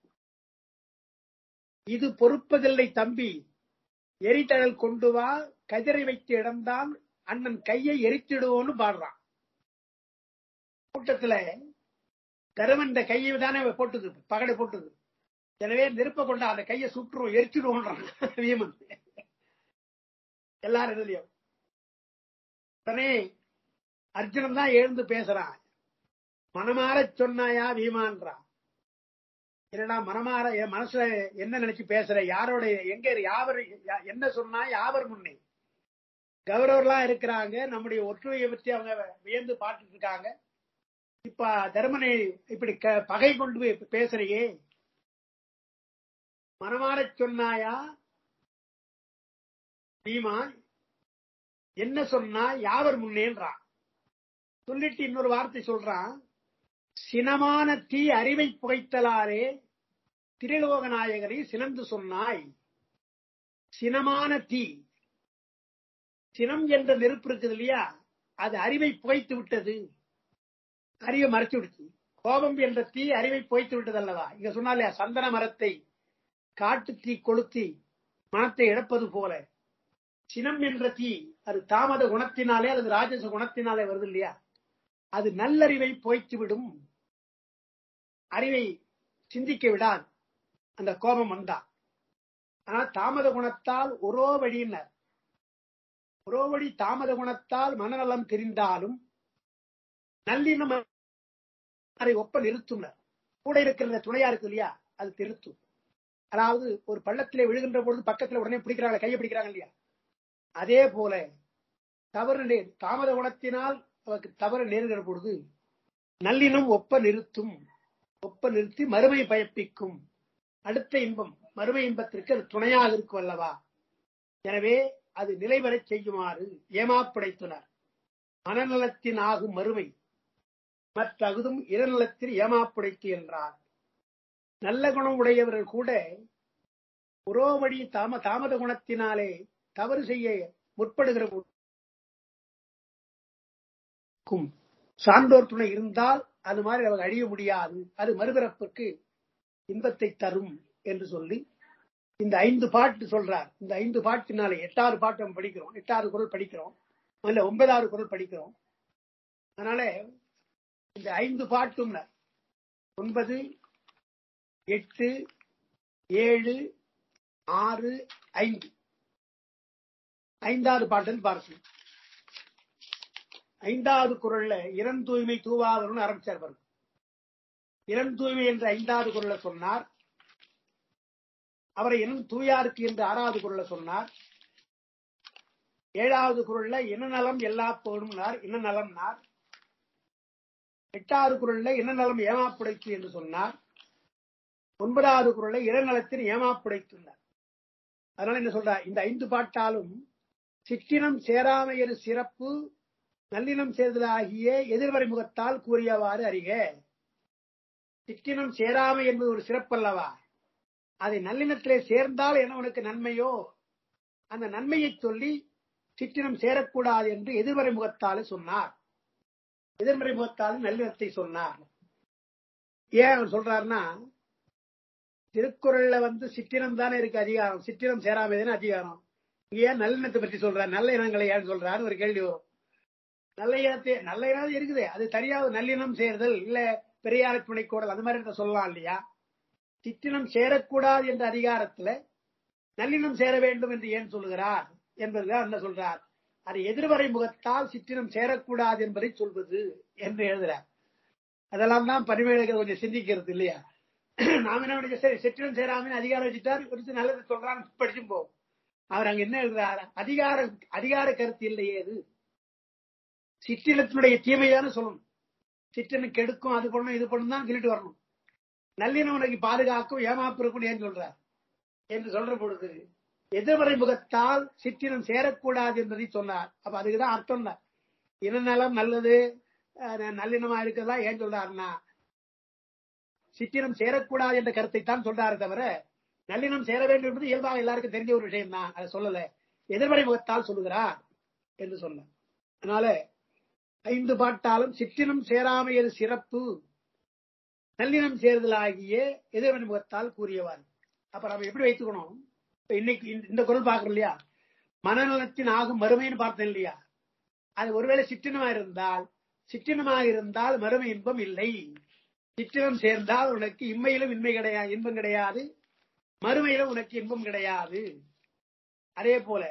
Speaker 2: இது பொறுப்பதில்லை தம்பி எரித்தழல் கொண்டு வா கதிரை வைத்து இடம்தான் அண்ணன் கையை எரித்திடுவோன்னு பாடுறான் கூட்டத்துல தருமன் இந்த கையை தானே போட்டுது பகடை போட்டுது எனவே நெருப்ப கொண்டா அந்த கையை சுற்றுவோம் எரிச்சிடுவோன்றான் வீமன் எல்லாரும் இதுலயும் உடனே அர்ஜுனன் தான் எழுந்து பேசுறான் மனமாற சொன்னாயா வீமான்றான் என்னடா மனமாற என் மனசுல என்ன நினைச்சு பேசுற யாரோட எங்க யாவர் யா- என்ன சொன்னா யாவர் முன்னே கௌரவர்லாம் இருக்கிறாங்க நம்முடைய ஒற்றுமையை பற்றி அவங்க வியந்து பார்த்துட்டு இருக்காங்க இப்ப தர்மனை இப்படி க- பகை கொண்டு போய் பேசுறியே மனமாறச் சொன்னாயா பீமா என்ன சொன்னா யாவர் முன்னேன்றான் சொல்லிட்டு இன்னொரு வார்த்தை சொல்றான் சினமான தீ அறிவை புகைத்தலாரே திரிலோக நாயகரை சினந்து சொன்னாய் சினமான தீ சினம் என்ற நெருப்பு இருக்குது இல்லையா அது அறிவை புகைத்து விட்டது அறிவை மறைச்சு விடுச்சு கோபம் என்ற தீ அறிவை புகைத்து விட்டது அல்லவா இங்க சொன்னா இல்லையா சந்தன மரத்தை காட்டு தீ கொளுத்தி மனத்தை இழப்பது போல சினம் என்ற தீ அது தாமத குணத்தினாலே அல்லது ராஜச குணத்தினாலே வருது இல்லையா அது நல்லறிவை போய்த்து விடும் அறிவை சிந்திக்க விடாது அந்த கோபம் வந்தா ஆனா தாமத குணத்தால் ஒரோ வழியினர் ஒரோ வழி தாமத குணத்தால் மனநலம் தெரிந்தாலும் நல்லினம் அதை ஒப்ப நிறுத்துனர் கூட இருக்கிற துணையா இருக்கு இல்லையா அது திருத்தும் அதாவது ஒரு பள்ளத்திலே விழுகின்ற பொழுது பக்கத்துல உடனே பிடிக்கிறாங்க கையை பிடிக்கிறாங்க இல்லையா அதே போல தவறு நே- தாமத குணத்தினால் அவருக்கு தவறு நேருகிற பொழுது நல்லினம் ஒப்ப நிறுத்தும் ஒப்ப நிறுத்தி மறுமை பயப்பிக்கும் அடுத்த இன்பம் மறுமை இன்பத்திற்கு அது துணையாக இருக்கும் அல்லவா எனவே அது நிலைவரச் செய்யுமாறு ஏமாப்படைத்துனர் மனநலத்தின் ஆகும் மறுமை மற்றகுதும் இளநலத்தில் ஏமாப்படைத்து என்றார் நல்ல குணம் உடையவர்கள் கூட புரோவழி தாம தாமத குணத்தினாலே தவறு செய்ய முற்படுகிற போதும் சான்றோர் துணை இருந்தால் அது மாதிரி அவர் அழிய முடியாது அது மறுபிறப்புக்கு இன்பத்தை தரும் என்று சொல்லி இந்த ஐந்து பாட்டு சொல்றார் இந்த ஐந்து பாட்டினாலே எட்டாறு பாட்டு நம்ம படிக்கிறோம் எட்டாறு குரல் படிக்கிறோம் இல்ல ஒன்பதாவது குரல் படிக்கிறோம் அதனால இந்த ஐந்து பாட்டும் ஒன்பது எட்டு ஏழு ஆறு ஐந்து ஐந்தாவது பாட்டுன்னு பார்க்கணும் ஐந்தாவது குரல்ல இறந்தூய்மை தூவாதவர்னு ஆரம்பிச்சார் பாருங்க இறந்தூய்மை என்ற ஐந்தாவது குரல்ல சொன்னார் அவரை இனம் தூயாருக்கு என்று ஆறாவது குரல்ல சொன்னார் ஏழாவது குரல்ல இனநலம் எல்லா போடும்னார் இனநலம்னார் எட்டாவது குரல்ல இனநலம் ஏமாப்புடைத்து என்று சொன்னார் ஒன்பதாவது குரல்ல இளநலத்தின் ஏமாப்புடைத்துள்ளார் அதனால என்ன சொல்றார் இந்த ஐந்து பாட்டாலும் சிற்றினம் சேராமையரு சிறப்பு நல்லினம் சேர்தலாகிய எதிர்வரை முகத்தால் கூறியவாறு அறிக சிற்றினம் சேராமை என்பது ஒரு சிறப்பல்லவா அதை நல்லினத்திலே சேர்ந்தால் என்ன உனக்கு நன்மையோ அந்த நன்மையை சொல்லி சிற்றினம் சேரக்கூடாது என்று எதிர்வரை முகத்தாலே சொன்னார் எதிர்மறை முகத்தால் நல்லினத்தை சொன்னார் ஏன் அவர் சொல்றாருன்னா திருக்குறள்ல வந்து சிற்றினம் தானே இருக்கு அதிகாரம் சிற்றினம் சேராமை தானே அதிகாரம் இங்க ஏன் நல்லினத்தை பற்றி சொல்றார் நல்ல இனங்களை ஏன் சொல்றாரு ஒரு கேள்வி வரும் நல்ல இனத்தை நல்ல இனம் இருக்குது அது தெரியாத நல்லினம் சேர்தல் இல்ல பெரியார துணைக்கோடல் அந்த மாதிரி இருந்தா சொல்லலாம் இல்லையா சிற்றினம் சேரக்கூடாது என்ற அதிகாரத்துல நல்லினம் சேர வேண்டும் என்று ஏன் சொல்லுகிறார் என்பதுதான் என்ன சொல்றார் அது எதிர்வரை முகத்தால் சிற்றினம் சேரக்கூடாது என்பதை சொல்வது என்று எழுதுறார் அதெல்லாம் தான் பரிமையில கொஞ்சம் சிந்திக்கிறது இல்லையா நாம என்ன பண்ணி சரி சிற்றினம் சேராமன்னு அதிகாரம் வச்சுட்டார் குறித்து நல்லது சொல்றான்னு படிச்சும் போவோம் அவர் அங்க என்ன எழுதுறாரு அதிகார அதிகார கருத்து இல்லையே அது சிற்றினத்தினுடைய தீமையான சொல்லணும் சிற்றனுக்கு கெடுக்கும் அது பண்ணணும் இது பண்ணணும் தான் சொல்லிட்டு வரணும் நல்லினம் உனக்கு பாதுகாக்கும் ஏமாப்பு இருக்கும் ஏன் சொல்றார் என்று சொல்ற பொழுது எதிர்மறை முகத்தால் சிற்றினம் சேரக்கூடாது என்பதை சொன்னார் அப்ப அதுக்குதான் அர்த்தம் தான் இனநலம் நல்லது அஹ், நல்லினமா இருக்கிறதா ஏன் சொல்றாருன்னா சிற்றினம் சேரக்கூடாது என்ற கருத்தை தான் சொல்றாரு தவிர நல்லினம் சேர வேண்டும் என்பது இயல்பாக எல்லாருக்கும் தெரிஞ்ச ஒரு விஷயம் தான் அதை சொல்லல எதிர்மறை முகத்தால் சொல்லுகிறார் என்று சொன்னார் அதனால ஐந்து பாட்டாலும் சிற்றினம் சேராமையது சிறப்பு நல்லினம் சேர்தலாகிய எதிர்மறை முகத்தால் கூறியவார் அப்ப நம்ம எப்படி வைத்துக்கணும் இப்ப இன்னைக்கு இந்த- இந்த குரல் பாக்குறோம் இல்லையா மனநலத்தின் ஆகும் மறுமைன்னு பார்த்தோம் இல்லையா அது ஒருவேளை சிற்றினமா இருந்தால் சிற்றினமாக இருந்தால் மறுமை இன்பம் இல்லை சிற்றினம் சேர்ந்தால் உனக்கு இம்மையிலும் இன்மை கிடையாது இன்பம் கிடையாது மறுமையிலும் உனக்கு இன்பம் கிடையாது அதே போல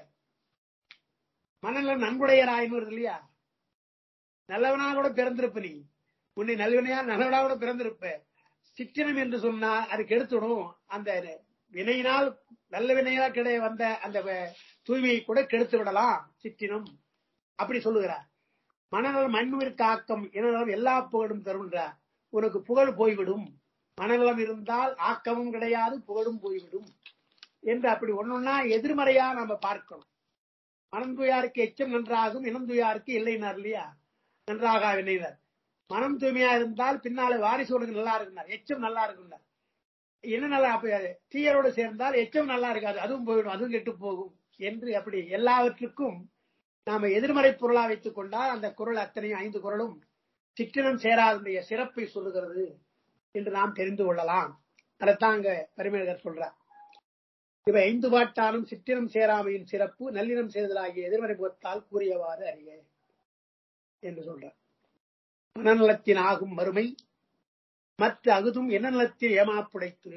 Speaker 2: மனநலம் நன்குடையராயின்னு வருது இல்லையா நல்லவனா கூட பிறந்திருப்ப நீ உன்னை நல்லவினையா நல்லவனா கூட பிறந்திருப்ப சிற்றினம் என்று சொன்னா அது கெடுத்துடும் அந்த வினையினால் நல்ல வினையா கிடை வந்த அந்த வ- தூய்மையை கூட கெடுத்து விடலாம் சிற்றினம் அப்படி சொல்லுகிறார் மனநலம் மண்ணுவிற்கு ஆக்கம் இனநலம் எல்லா புகழும் தருகின்றார் உனக்கு புகழ் போய்விடும் மனநலம் இருந்தால் ஆக்கமும் கிடையாது புகழும் போய்விடும் என்று அப்படி ஒன்னொன்னா எதிர்மறையா நாம பார்க்கணும் மனம் துயாருக்கு எச்சம் நன்றாகும் இனம் துயாருக்கு இல்லைனார் இல்லையா நன்றாக வினைனர் மனம் தூய்மையா இருந்தால் பின்னாலே வாரிசு உனக்கு நல்லா இருக்குனார் எச்சம் நல்லா இருக்குனார் என்ன நல்லா அப்ப தீயரோடு சேர்ந்தால் எச்சம் நல்லா இருக்காது அதுவும் போயிடும் அதுவும் கெட்டு போகும் என்று அப்படி எல்லாவற்றுக்கும் நாம எதிர்மறை பொருளா வைத்துக் கொண்டால் அந்த குரல் அத்தனையும் ஐந்து குரலும் சிற்றினம் சேராதனுடைய சிறப்பை சொல்லுகிறது என்று நாம் தெரிந்து கொள்ளலாம் அதைத்தான் அங்க பரிமேலகர் சொல்றார் இவை ஐந்து பாட்டாலும் சிற்றினம் சேராமையின் சிறப்பு நல்லினம் சேர்தலாகிய எதிர்மறை முகத்தால் கூறியவாறு அறிய என்று சொல்றார் மனநலத்தின் ஆகும் மறுமை மற்ற அகுதும் என்ன நலத்தில் ஏமாப்புடைத்து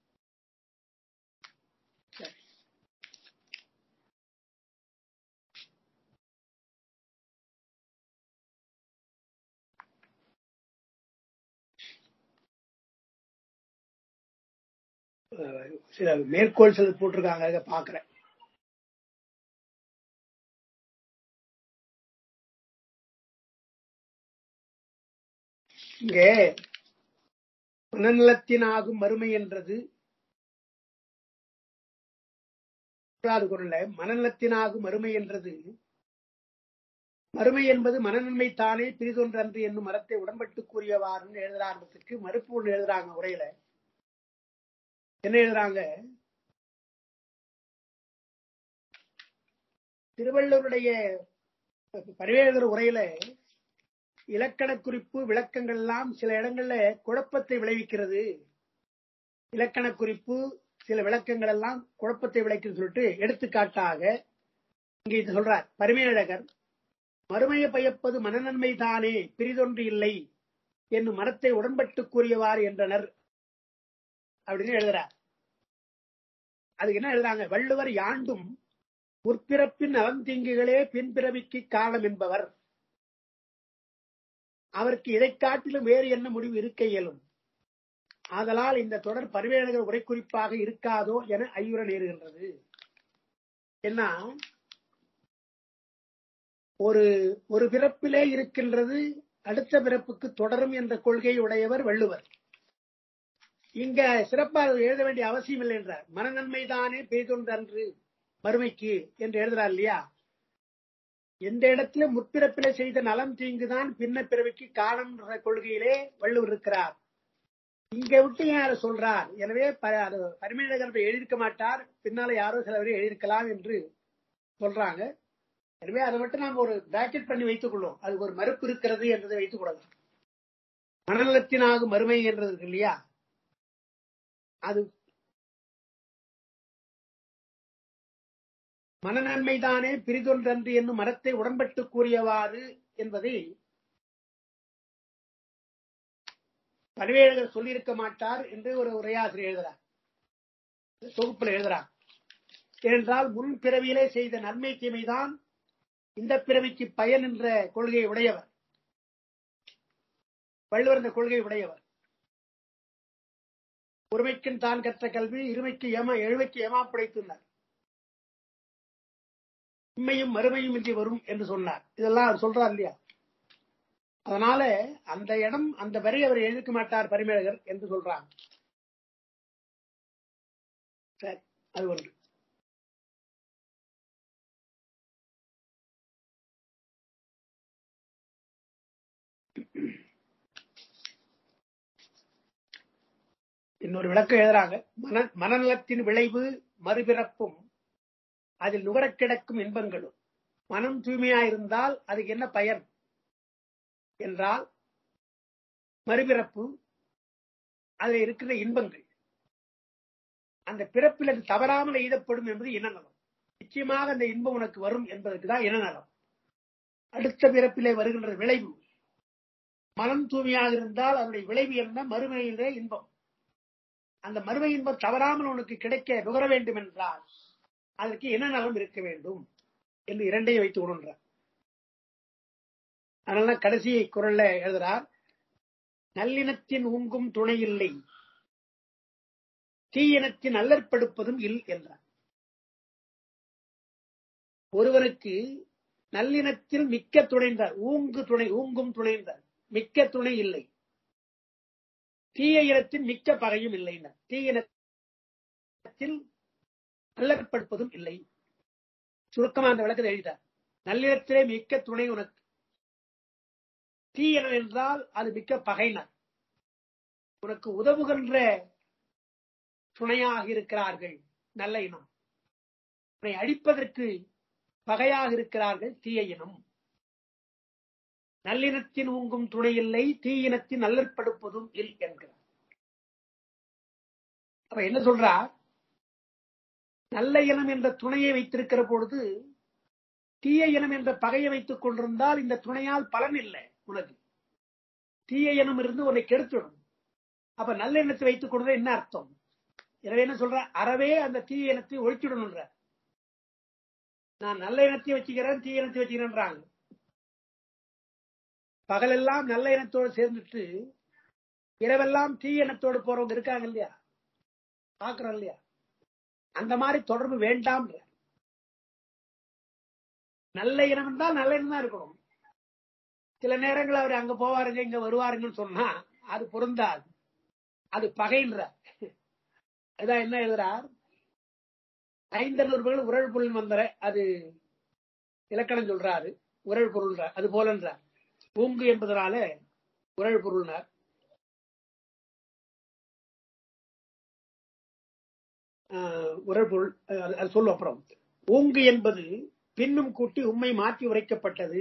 Speaker 2: சரி. அஹ் சில மேற்கோள் சில போட்டிருக்காங்க அதை பாக்குறேன் இங்கே மனநலத்தின் ஆகும் மறுமை என்றது மூன்றாவது குரல்ல மனநலத்தினாகும் மறுமை என்றது மறுமை என்பது மனநன்மை தானே பிரிதொன்றன்று என்னும் மரத்தை உடன்பட்டு கூறியவாறுன்னு எழுதுறாங்கிறதுக்கு மறுப்பு ஒன்று எழுதுறாங்க உரையில என்ன எழுதுறாங்க திருவள்ளுவருடைய பரிவேதர் உரையில இலக்கண குறிப்பு விளக்கங்கள் எல்லாம் சில இடங்கள்ல குழப்பத்தை விளைவிக்கிறது இலக்கண குறிப்பு சில விளக்கங்கள் எல்லாம் குழப்பத்தை விளைக்குன்னு சொல்லிட்டு எடுத்துக்காட்டாக இங்க இது சொல்றார் பரிமையழகர் மறுமையை பயப்பது மனநன்மை தானே பிரிதொன்று இல்லை என்னும் மரத்தை உடன்பட்டு கூறியவாறு என்றனர் அப்படின்னு எழுதுறார் அதுக்கு என்ன எழுதுறாங்க வள்ளுவர் யாண்டும் முற்பிறப்பின் அவந்தீங்குகளே பின்பிறவிக்கு காரணம் என்பவர் அவருக்கு இதை காட்டிலும் வேறு என்ன முடிவு இருக்க இயலும் ஆதலால் இந்த தொடர் பரிவேணகர் உரை குறிப்பாக இருக்காதோ என ஐயுற நேருகின்றது என்ன ஒரு ஒரு பிறப்பிலே இருக்கின்றது அடுத்த பிறப்புக்கு தொடரும் என்ற கொள்கை உடையவர் வள்ளுவர் இங்க சிறப்பாக எழுத வேண்டிய அவசியம் இல்லை என்றார் மனநன்மைதானே பெய்தொன்றன்று மறுமைக்கு என்று எழுதுறார் இல்லையா எந்த இடத்துல முற்பிறப்பிலே செய்த நலம் தீங்குதான் பின்ன பிறவிக்கு காரணம் என்ற கொள்கையிலே வள்ளுவர் இருக்கிறார் இங்க விட்டு ஏன் அதை சொல்றார் எனவே பரிமையழகர் எழுதியிருக்க மாட்டார் பின்னால யாரோ சில பேர் எழுதியிருக்கலாம் என்று சொல்றாங்க எனவே அதை மட்டும் நாம் ஒரு பிராக்கெட் பண்ணி வைத்துக் கொள்வோம் அது ஒரு மறுப்பு இருக்கிறது என்றதை வைத்துக் கொள்ளலாம் மனநலத்தினாகும் மறுமை என்றது இருக்கு இல்லையா அது மனநன்மைதானே பிரிதொன்றன்று என்னும் மரத்தை உடன்பட்டு கூறியவாறு என்பதை பரிவேழகர் சொல்லியிருக்க மாட்டார் என்று ஒரு உரையாசிரியர் எழுதுறார் தொகுப்பில் எழுதுறார் ஏனென்றால் முன் பிறவியிலே செய்த நன்மை தீமைதான் இந்த பிறவிக்கு பயன் என்ற கொள்கையை உடையவர் வள்ளுவர் இந்த கொள்கையை உடையவர் ஒருமைக்கும் தான் கற்ற கல்வி இருமைக்கு ஏமா எழுமைக்கு ஏமா படைத்துள்ளார் உண்மையும் மறுமையும் இன்றி வரும் என்று சொன்னார் இதெல்லாம் அவர் சொல்றார் இல்லையா அதனால அந்த இடம் அந்த வரி அவர் எழுதிக்க மாட்டார் பரிமேலகர் என்று சொல்றாங்க சரி அது ஒன்று இன்னொரு விளக்கம் எழுதுறாங்க மன மனநலத்தின் விளைவு மறுபிறப்பும் அதில் நுகரக் கிடக்கும் இன்பங்களும் மனம் தூய்மையாயிருந்தால் அதுக்கு என்ன பயன் என்றால் மறுபிறப்பு அதில் இருக்கிற இன்பங்கள் அந்த பிறப்பில் அது தவறாமல் எய்தப்படும் என்பது இனநலம் நிச்சயமாக அந்த இன்பம் உனக்கு வரும் என்பதற்கு தான் இனநலம் அடுத்த பிறப்பிலே வருகின்ற விளைவு மனம் தூய்மையாக இருந்தால் அதனுடைய விளைவு என்ன மறுமையிலே இன்பம் அந்த மறுமை இன்பம் தவறாமல் உனக்கு கிடைக்க நுகர வேண்டும் என்றால் அதற்கு என்ன நலம் இருக்க வேண்டும் என்று இரண்டையும் வைத்து உணர்றார் அதனால கடைசி குரல்ல எழுதுறார் நல்லினத்தின் ஊங்கும் துணை இல்லை தீயினத்தின் அல்லற்படுப்பதும் இல் என்றார் ஒருவனுக்கு நல்லினத்தில் மிக்க துணைந்தார் ஊங்கு துணை ஊங்கும் துணைந்தார் மிக்க துணை இல்லை தீய இனத்தின் மிக்க பகையும் இல்லை தீய இனத்தில் அல்லற்படுப்பதும் இல்லை சுருக்கமா அந்த விளக்கத்தை எழுதிட்டார் நல்லிடத்திலே மிக்க துணை உனக்கு தீயனம் என்றால் அது மிக்க பகைனர் உனக்கு உதவுகின்ற துணையாக இருக்கிறார்கள் நல்ல இனம் உன்னை அழிப்பதற்கு பகையாக இருக்கிறார்கள் தீய இனம் நல்லினத்தின் ஊங்கும் துணை இல்லை தீயினத்தின் நல்லற்படுப்பதும் இல் என்கிறார் அப்ப என்ன சொல்றார் நல்ல இனம் என்ற துணையை வைத்திருக்கிற பொழுது தீய இனம் என்ற பகையை வைத்துக் கொண்டிருந்தால் இந்த துணையால் பலன் இல்லை உனக்கு தீய இனம் இருந்து உன்னை கெடுத்துடும் அப்ப நல்ல எண்ணத்தை வைத்துக் கொண்டது என்ன அர்த்தம் எனவே என்ன சொல்ற அறவே அந்த தீய இனத்தை ஒழிச்சிடணுன்ற நான் நல்ல இனத்தை வச்சுக்கிறேன் தீய இனத்தை வச்சுக்கிறேன்றாங்க பகலெல்லாம் நல்ல இனத்தோடு சேர்ந்துட்டு இரவெல்லாம் தீய இனத்தோடு போறவங்க இருக்காங்க இல்லையா பாக்குறோம் இல்லையா அந்த மாதிரி தொடர்பு வேண்டாம் நல்ல இனம் என்றால் நல்ல இனம் தான் இருக்கணும் சில நேரங்கள் அவர் அங்க போவாருங்க இங்க வருவாருங்கன்னு சொன்னா அது பொருந்தாது அது பகைன்ற இதான் என்ன எழுதுறார் ஐந்தநூறு உரள் பொருள் வந்தர அது இலக்கணம் சொல்றாரு உரள் பொருள் அது போலன்றார் பூங்கு என்பதனால உரள் பொருள்னார் உரள் பொருள் அது சொல்லும் அப்புறம் ஊங்கு என்பது பின்னும் கூட்டி உண்மை மாற்றி உரைக்கப்பட்டது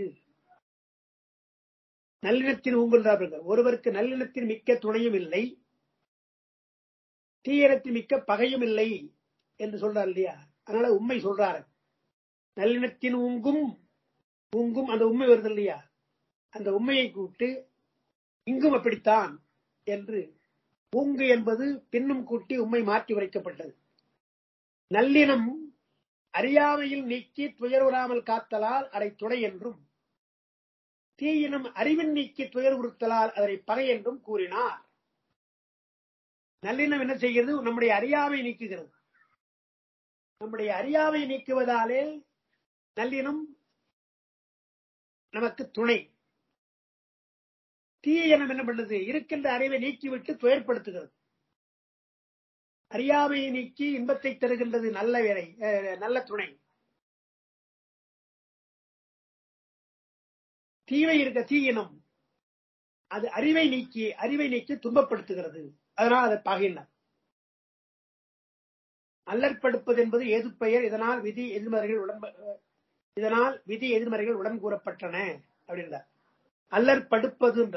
Speaker 2: நல்லினத்தின் ஊங்குன்றார்கள் ஒருவருக்கு நல்லினத்தின் மிக்க துணையும் இல்லை தீயினத்தின் மிக்க பகையும் இல்லை என்று சொல்றார் இல்லையா அதனால உண்மை சொல்றாரு நல்லினத்தின் ஊங்கும் ஊங்கும் அந்த உண்மை வருது இல்லையா அந்த உண்மையை கூட்டு இங்கும் அப்படித்தான் என்று ஊங்கு என்பது பின்னும் கூட்டி உண்மை மாற்றி உரைக்கப்பட்டது நல்லினம் அறியாமையில் நீக்கி துயர்வுறாமல் காத்தலால் அதை துணை என்றும் தீயினம் அறிவின் நீக்கி துயர் உறுத்தலால் அதனை பகை என்றும் கூறினார் நல்லினம் என்ன செய்கிறது நம்முடைய அறியாமை நீக்குகிறது நம்முடைய அறியாமை நீக்குவதாலே நல்லினம் நமக்கு துணை தீய இனம் என்ன பண்ணுது இருக்கின்ற அறிவை நீக்கிவிட்டு துயர்படுத்துகிறது அறியாமையை நீக்கி இன்பத்தை தருகின்றது நல்ல வேலை நல்ல துணை தீவை இருக்க தீயினம் அது அறிவை நீக்கி அறிவை நீக்கி துன்பப்படுத்துகிறது அதனால் அதை பகையினர் அல்லற்படுப்பது என்பது ஏது பெயர் இதனால் விதி எதிர்மறைகள் உடன் இதனால் விதி எதிர்மறைகள் உடன் கூறப்பட்டன அப்படின்றார் அல்லற்படுப்பதுன்ற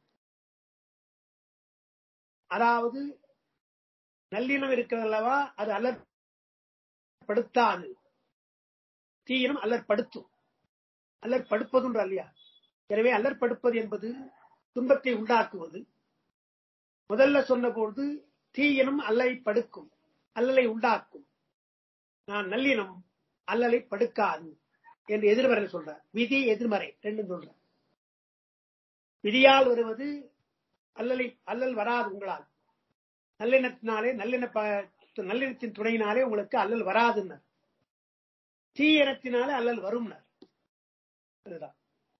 Speaker 2: அதாவது நல்லினம் இருக்கிறது அல்லவா அது அல்லற்படுத்தாது தீயினம் அல்லற்படுத்தும் அல்லற்படுப்பதுன்ற இல்லையா எனவே அல்லற்படுப்பது என்பது துன்பத்தை உண்டாக்குவது முதல்ல சொன்னபோது தீயினம் அல்லலை படுக்கும் அல்லலை உண்டாக்கும் நான் நல்லினம் அல்லலை படுக்காது என்று எதிர்மறை சொல்றார் விதி எதிர்மறை ரெண்டும் சொல்றார் விதியால் வருவது அல்லலை அல்லல் வராது உங்களால் நல்லெண்ணத்தினாலே நல்லெண்ண ப- நல்லெண்ணத்தின் துணையினாலே உங்களுக்கு அல்லல் வராதுன்னர் தீயனத்தினாலே அல்லல் வரும்னர் அதுதான்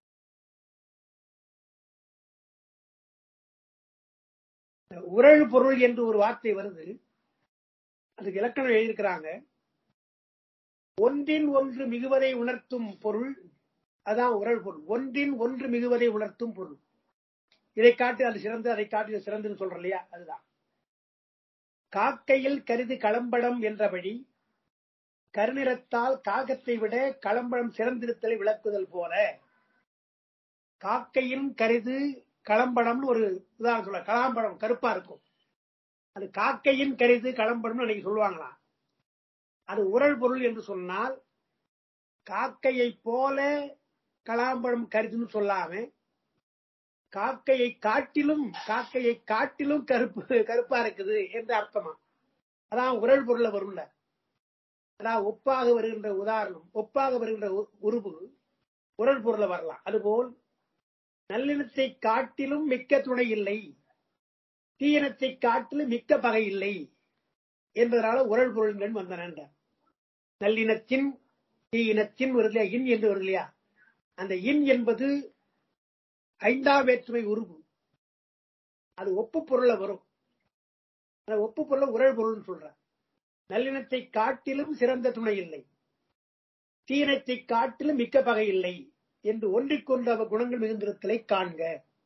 Speaker 2: உரள் பொருள் என்று ஒரு வார்த்தை வருது அதுக்கு இலக்கணம் எழுதியிருக்கிறாங்க ஒன்றின் ஒன்று மிகுவதை உணர்த்தும் பொருள் அதான் உரள் பொருள் ஒன்றின் ஒன்று மிகுவதை உணர்த்தும் பொருள் இதை காட்டி அது சிறந்து அதை காட்டி அது சிறந்துன்னு சொல்றோம் இல்லையா அதுதான் காக்கையில் கருதி களம்படம் என்றபடி கருநிறத்தால் காகத்தை விட களம்படம் சிறந்திருத்தலை விளக்குதல் போல காக்கையின் கருது களம்படம்னு ஒரு உதாரணம் சொல்ல கலாம்படம் கருப்பா இருக்கும் அது காக்கையின் கருது களம்படம்னு அன்னைக்கு சொல்லுவாங்களாம் அது உரல் பொருள் என்று சொன்னால் காக்கையை போல கலாம்படம் கருதுன்னு சொல்லாம காக்கையை காட்டிலும் காக்கையை காட்டிலும் கருப்பு கருப்பா இருக்குது என்று அர்த்தமா அதான் உரல் பொருள்ல வரும்ல அதான் ஒப்பாக வருகின்ற உதாரணம் ஒப்பாக வருகின்ற உ- உருவு உரல் பொருள்ல வரலாம் அதுபோல் நல்லினத்தை காட்டிலும் மிக்க துணை இல்லை தீயினத்தை காட்டிலும் மிக்க பகை இல்லை என்பதனால உரல் பொருள்கள் வந்தன என்றார். நல்லினத்தின் தீயினத்தின் வருது இல்லையா இன் என்று வருது இல்லையா அந்த இன் என்பது ஐந்தாம் வேற்றுமை உருவு அது ஒப்பு பொருள்ல வரும் அந்த ஒப்பு பொருள உரல் பொருள்னு சொல்ற நல்லினத்தை காட்டிலும் சிறந்த துணை இல்லை தீயினத்தை காட்டிலும் மிக்க பகை இல்லை என்று ஒன்றிக்கொண்டு அவ குணங்கள் மிகுந்திருத்தலை காண்க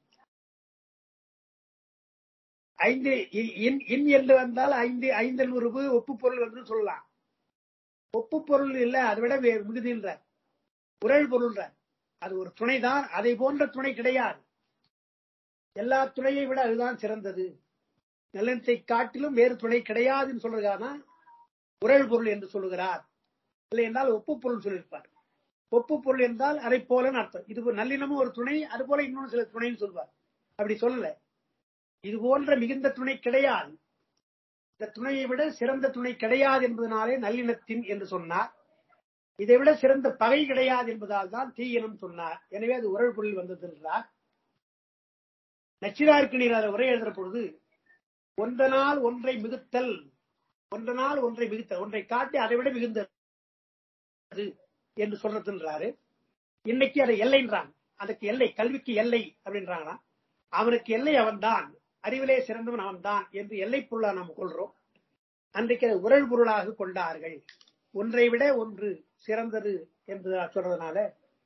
Speaker 2: ஐந்து இ- இன் இன் என்று வந்தால் ஐந்து ஐந்தல் உருவு ஒப்பு பொருள் வந்து சொல்லலாம் ஒப்பு பொருள் இல்ல அதை விட வே- மிகுதின்ற உரல் பொருள்ன்ற அது ஒரு துணைதான் அதை போன்ற துணை கிடையாது எல்லா துணையை விட அதுதான் சிறந்தது நலனத்தை காட்டிலும் வேறு துணை கிடையாதுன்னு சொல்றதுக்கான உரல் பொருள் என்று சொல்லுகிறார் இல்லை என்றால் ஒப்பு பொருள் சொல்லியிருப்பார் ஒப்பு பொருள் என்றால் அதை போலன்னு அர்த்தம் இது ஒரு நல்லினமும் ஒரு துணை அது போல இன்னொரு சில துணைன்னு சொல்வார் அப்படி சொல்லல இது போன்ற மிகுந்த துணை கிடையாது இந்த துணையை விட சிறந்த துணை கிடையாது என்பதனாலே நல்லினத்தின் என்று சொன்னார் இதை விட சிறந்த பகை கிடையாது என்பதால் தான் தீயினம் சொன்னார் எனவே அது உரல் பொருள் வந்தது என்றார் நச்சிதாருக்கு நீர் அதை உரை எழுதுற பொழுது ஒன்றனால் ஒன்றை மிகுத்தல் ஒன்றனால் ஒன்றை மிகுத்தல் ஒன்றை காட்டி அதை விட மிகுந்தது என்று சொல்றதுன்றாரு இன்னைக்கு அதை எல்லைன்றாங்க அதுக்கு எல்லை கல்விக்கு எல்லை அப்படின்றாங்கன்னா அவனுக்கு எல்லை அவன்தான் அறிவிலே சிறந்தவன் அவன்தான் என்று எல்லை பொருளா நாம் கொள்றோம் அன்றைக்கு அதை உரல் பொருளாக கொண்டார்கள் ஒன்றை விட ஒன்று சிறந்தது என்று சொல்றதுனால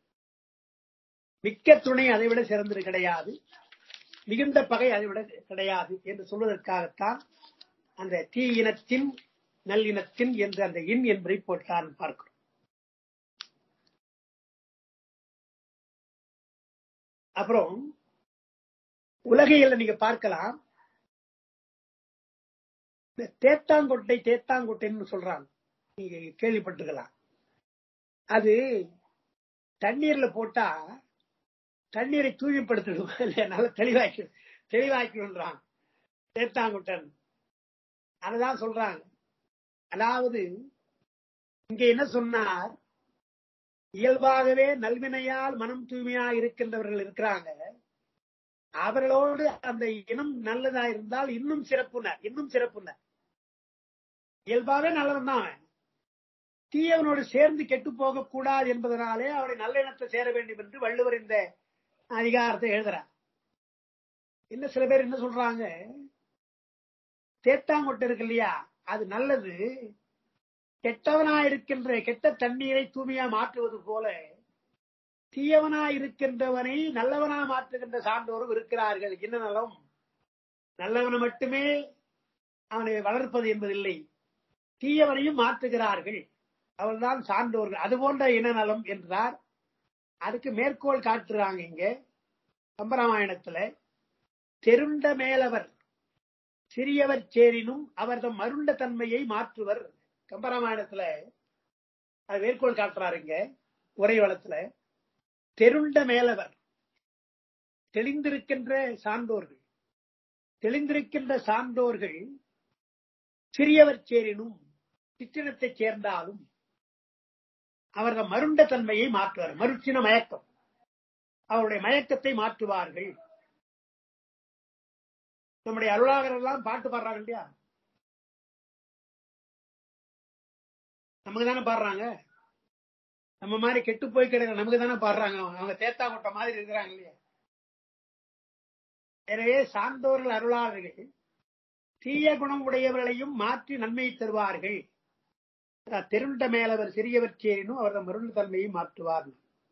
Speaker 2: மிக்க துணை அதை விட சிறந்தது கிடையாது மிகுந்த பகை அதை விட கிடையாது என்று சொல்வதற்காகத்தான் அந்த தீ இனத்தின் நல்லினத்தின் என்று அந்த இன் என்பதை போட்டான் பார்க்கிறோம் அப்புறம் உலகையில் நீங்க பார்க்கலாம் இந்த தேத்தாங்கொட்டை தேத்தாங்கொட்டைன்னு சொல்றாங்க நீங்க கேள்விப்பட்டிருக்கலாம் அது தண்ணீர்ல போட்டா தண்ணீரை தூய்மைப்படுத்திடும் இல்லையா நல்லா தெளிவாக்கி தெளிவாக்கணுன்றான் தேத்தாங்குட்டன் அததான் சொல்றாங்க அதாவது இங்க என்ன சொன்னார் இயல்பாகவே நல்வினையால் மனம் தூய்மையா இருக்கின்றவர்கள் இருக்கிறாங்க அவர்களோடு அந்த இனம் நல்லதா இருந்தால் இன்னும் சிறப்புனர் இன்னும் சிறப்புனர் இயல்பாவே நல்லவன் தான் அவன் தீயவனோடு சேர்ந்து கெட்டு போக கூடாது என்பதனாலே அவரை நல்ல இனத்தை சேர வேண்டும் என்று வள்ளுவர் இந்த அதிகாரத்தை எழுதுறார் இன்னும் சில பேர் என்ன சொல்றாங்க தேத்தாங்கொட்டை இருக்கு இல்லையா அது நல்லது கெட்டவனா இருக்கின்ற கெட்ட தண்ணீரை தூய்மையா மாற்றுவது போல தீயவனா இருக்கின்றவனை நல்லவனா மாற்றுகின்ற சான்றோரும் இருக்கிறார்கள் என்ன நலம் நல்லவனை மட்டுமே அவனை வளர்ப்பது என்பதில்லை தீயவனையும் மாற்றுகிறார்கள் அவள்தான் சான்றோர்கள் அது போன்ற இனநலம் என்றார் அதுக்கு மேற்கோள் காட்டுறாங்க இங்க கம்பராமாயணத்துல தெருண்ட மேலவர் சிறியவர் சேரினும் அவர்தம் மருண்ட தன்மையை மாற்றுவர் கம்பராமாயணத்துல அது மேற்கோள் காட்டுறாருங்க உரை வளத்துல தெருண்ட மேலவர் தெளிந்திருக்கின்ற சான்றோர்கள் தெளிந்திருக்கின்ற சான்றோர்கள் சிறியவர் சேரினும் சிற்றினத்தைச் சேர்ந்தாலும் அவர்கள் மருண்ட தன்மையை மாற்றுவார் மருட்சின மயக்கம் அவருடைய மயக்கத்தை மாற்றுவார்கள் நம்முடைய அருளாளர் எல்லாம் பாட்டு பாடுறாங்க இல்லையா நமக்கு தானே பாடுறாங்க நம்ம மாதிரி கெட்டு போய் கிடக்கிற நமக்கு தானே பாடுறாங்க அவங்க அவங்க தேத்தா கொட்ட மாதிரி இருக்கிறாங்க இல்லையா எனவே சார்ந்தோர்கள் அருளாளர்கள் தீய குணம் உடையவர்களையும் மாற்றி நன்மை தருவார்கள் தெருண்ட மேலவர் சிறியவர் சேரினும் அவரது மருள் தன்மையை மாற்றுவார்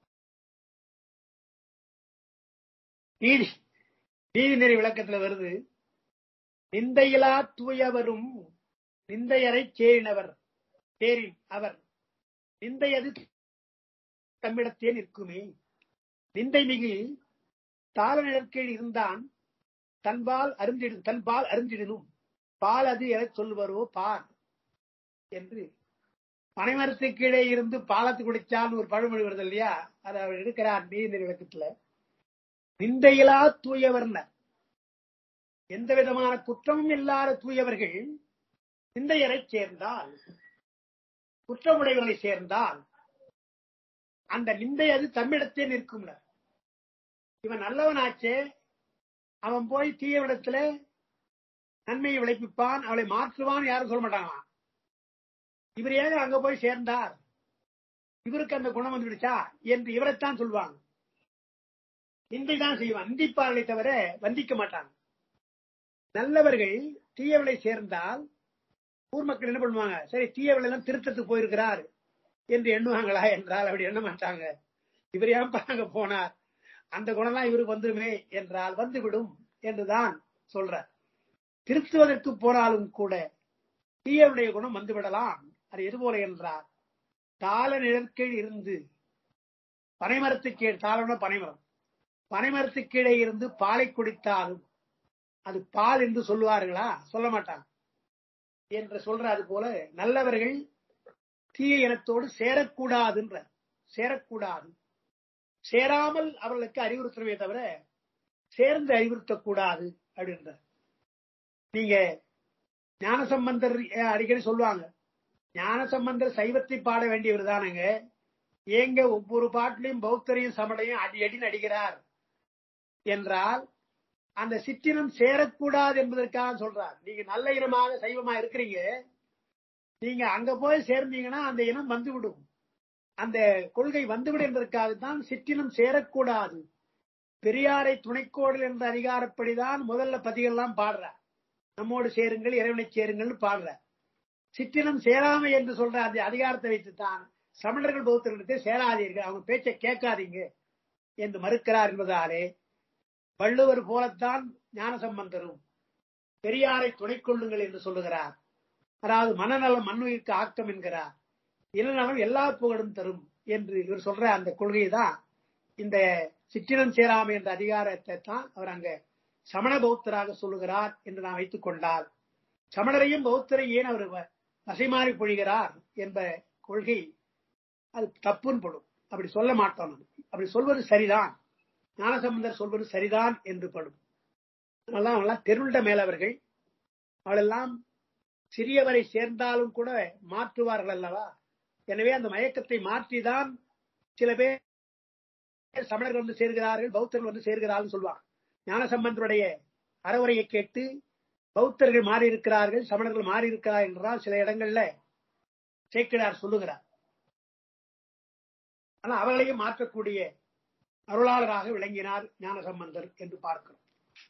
Speaker 2: நீதி நீதிநெறி விளக்கத்துல வருது நிந்தையிலா தூயவரும் நிந்தையரை சேரினவர் சேரின் அவர் நிந்தையது தம்மிடத்தே நிற்குமே நிந்தை மிகு தாள நிழற்கீழ் இருந்தான் தன்பால் அருந்திடு தன்பால் அருந்திடனும் பால் அது என சொல்வரோ பார் என்று பனைமரத்து கீழே இருந்து பாலத்து குடிச்சான்னு ஒரு பழமொழி வருது இல்லையா அதை அவர் எடுக்கிறார் நீதிநெறி விளக்கத்துல நிந்தையிலா தூயவர்னர் எந்த விதமான குற்றமும் இல்லாத தூயவர்கள் நிந்தையரை சேர்ந்தால் குற்றமுடையவர்களை சேர்ந்தால் அந்த நிந்தை அது தம்மிடத்தே நிற்கும் இவன் நல்லவனாச்சே அவன் போய் தீயவிடத்துல நன்மையை விளைவிப்பான் அவளை மாற்றுவான் யாரும் சொல்ல மாட்டாங்களாம் இவர் ஏங்க அங்க போய் சேர்ந்தார் இவருக்கு அந்த குணம் வந்துடுச்சா என்று இவரைத்தான் சொல்லுவாங்க நிந்தை தான் செய்வான் நிந்திப்பார்களை தவிர வந்திக்க மாட்டாங்க நல்லவர்கள் தீயவளை சேர்ந்தால் ஊர் மக்கள் என்ன பண்ணுவாங்க சரி தீயவளை எல்லாம் திருத்தத்துக்கு போயிருக்கிறார் என்று எண்ணுவாங்களா என்றால் அப்படி எண்ண மாட்டாங்க இவர் ஏன் அங்க போனார் அந்த குணம் தான் இவருக்கு வந்துருமே என்றால் வந்துவிடும் என்றுதான் சொல்றார் திருத்துவதற்கு போனாலும் கூட தீயவுடைய குணம் வந்துவிடலாம் அது எது போல என்றார் தாள நிழற்கீழ் இருந்து பனைமரத்துக்கு கீழ் தாளம்னா பனைமரம் பனைமரத்துக்கு கீழே இருந்து பாலை குடித்தாலும் அது பால் என்று சொல்லுவார்களா சொல்ல மாட்டாங்க என்று சொல்ற அது போல நல்லவர்கள் தீய இனத்தோடு சேரக்கூடாதுன்ற சேரக்கூடாது சேராமல் அவர்களுக்கு அறிவுறுத்தவே தவிர சேர்ந்து அறிவுறுத்தக்கூடாது அப்படின்ற நீங்க ஞானசம்பந்தர் அடிக்கடி சொல்லுவாங்க ஞானசம்பந்தர் சைவத்தை பாட வேண்டியவர் தானுங்க ஏங்க ஒவ்வொரு பாட்டிலையும் பௌத்தரையும் சமடையும் அடி அடி நடிக்கிறார் என்றால் அந்த சிற்றினம் சேரக்கூடாது என்பதற்காக சொல்றார் நீங்க நல்ல இனமாக சைவமா இருக்கிறீங்க நீங்க அங்க போய் சேர்ந்தீங்கன்னா அந்த இனம் வந்துவிடும் அந்த கொள்கை வந்துவிடும் என்பதற்காகத்தான் சிற்றினம் சேரக்கூடாது பெரியாரை துணைக்கோடல் என்ற அதிகாரப்படிதான் முதல்ல பதிகள்லாம் பாடுற நம்மோடு சேருங்கள் இறைவனை சேருங்கள் பாடுற சிற்றினம் சேராமை என்று சொல்ற அந்த அதிகாரத்தை வைத்துத்தான் சமணர்கள் பௌத்தர்களிடத்தை சேராதீர்கள் அவங்க பேச்சை கேட்காதீங்க என்று மறுக்கிறார் என்பதாலே வள்ளுவர் போலத்தான் ஞானசம்பந்தரும் பெரியாரை துணை கொள்ளுங்கள் என்று சொல்லுகிறார் அதாவது மனநலம் மண்ணுயிருக்கு ஆக்கம் என்கிறார் இளநலம் எல்லா புகழும் தரும் என்று இவர் சொல்ற அந்த கொள்கையை தான் இந்த சிற்றினம் சேராமை என்ற அதிகாரத்தை தான் அவர் அங்க சமண பௌத்தராக சொல்லுகிறார் என்று நான் வைத்துக் கொண்டால் சமணரையும் பௌத்தரை ஏன் அவர் வசைமாறி பொழிகிறார் என்ப கொள்கை அது தப்புன்னு படும் அப்படி சொல்ல மாட்டோம் அப்படி சொல்வது சரிதான் ஞானசம்பந்தர் சொல்வது சரிதான் என்று படும் அதனால அவங்களாம் தெருண்ட மேலவர்கள் அவளெல்லாம் சிறியவரை சேர்ந்தாலும் கூட மாற்றுவார்கள் அல்லவா எனவே அந்த மயக்கத்தை மாற்றிதான் சில பேர் சமணர்கள் வந்து சேர்கிறார்கள் பௌத்தர்கள் வந்து சேர்கிறார்கள் சொல்லுவாங்க ஞானசம்பந்தருடைய அறவுரையை கேட்டு பௌத்தர்கள் மாறி இருக்கிறார்கள் சமணர்கள் மாறி இருக்கிறார் என்றால் சில இடங்கள்ல சேக்கிடார் சொல்லுகிறார் ஆனா அவர்களையும் மாற்றக்கூடிய அருளாளராக விளங்கினார் ஞானசம்பந்தர் என்று பார்க்கிறோம்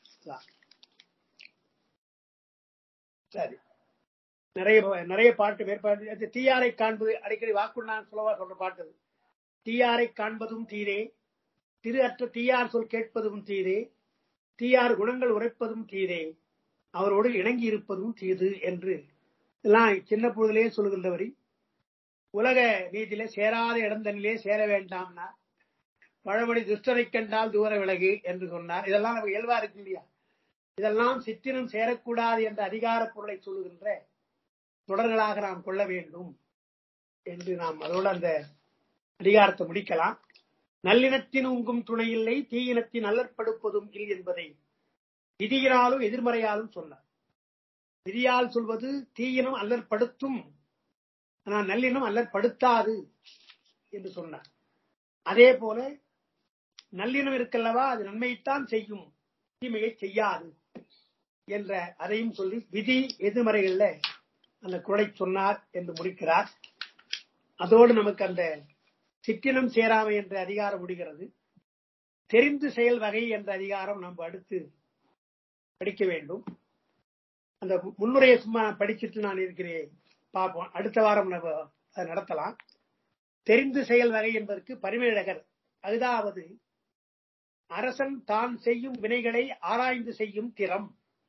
Speaker 2: சரி நிறைய நிறைய பாட்டு மேற்பாட்டு தீயாரை காண்பது அடிக்கடி வாக்குண்டான் சொல்லவா சொல்ற பாட்டு தீயாரை காண்பதும் தீரே திரு அற்ற தீயார் சொல் கேட்பதும் தீரே தீயார் குணங்கள் உரைப்பதும் தீரே அவரோடு இணங்கி இருப்பதும் தீது என்று எல்லாம் சின்ன பொழுதிலேயே சொல்லுகின்ற வரி உலக நீதியில சேராத இடந்தனிலே சேர வேண்டாம்னா பழமொழி துஷ்டரை கண்டால் தூர விலகு என்று சொன்னார் இதெல்லாம் நமக்கு இயல்பா இருக்கு இல்லையா இதெல்லாம் சிற்றினம் சேரக்கூடாது என்ற அதிகார பொருளை சொல்லுகின்ற தொடர்களாக நாம் கொள்ள வேண்டும் என்று நாம் அதோடு அந்த அதிகாரத்தை முடிக்கலாம் நல்லினத்தின் உங்கும் துணையில்லை தீயினத்தின் அல்லற்படுப்பதும் இல் என்பதை விதியினாலும் எதிர்மறையாலும் சொன்னார் விதியால் சொல்வது தீயினம் அல்லற்படுத்தும் ஆனால் நல்லினம் அல்லற்படுத்தாது என்று சொன்னார் அதே போல நல்லினம் இருக்கல்லவா அது நன்மையைத்தான் செய்யும் தீமையை செய்யாது என்ற அதையும் சொல்லி விதி எதிர்மறைகள்ல அந்த குரலை சொன்னார் என்று முடிக்கிறார் அதோடு நமக்கு அந்த சிற்றினம் சேராமை என்ற அதிகாரம் முடிகிறது தெரிந்து செயல் வகை என்ற அதிகாரம் நம்ம அடுத்து படிக்க வேண்டும் அந்த முன்னுரையை சும்மா படிச்சுட்டு நான் இருக்கிறேன் பார்ப்போம் அடுத்த வாரம் நம்ம அதை நடத்தலாம் தெரிந்து செயல் வகை என்பதற்கு பரிமேழகர் அதாவது அரசன் தான் செய்யும் வினைகளை ஆராய்ந்து செய்யும் திறம்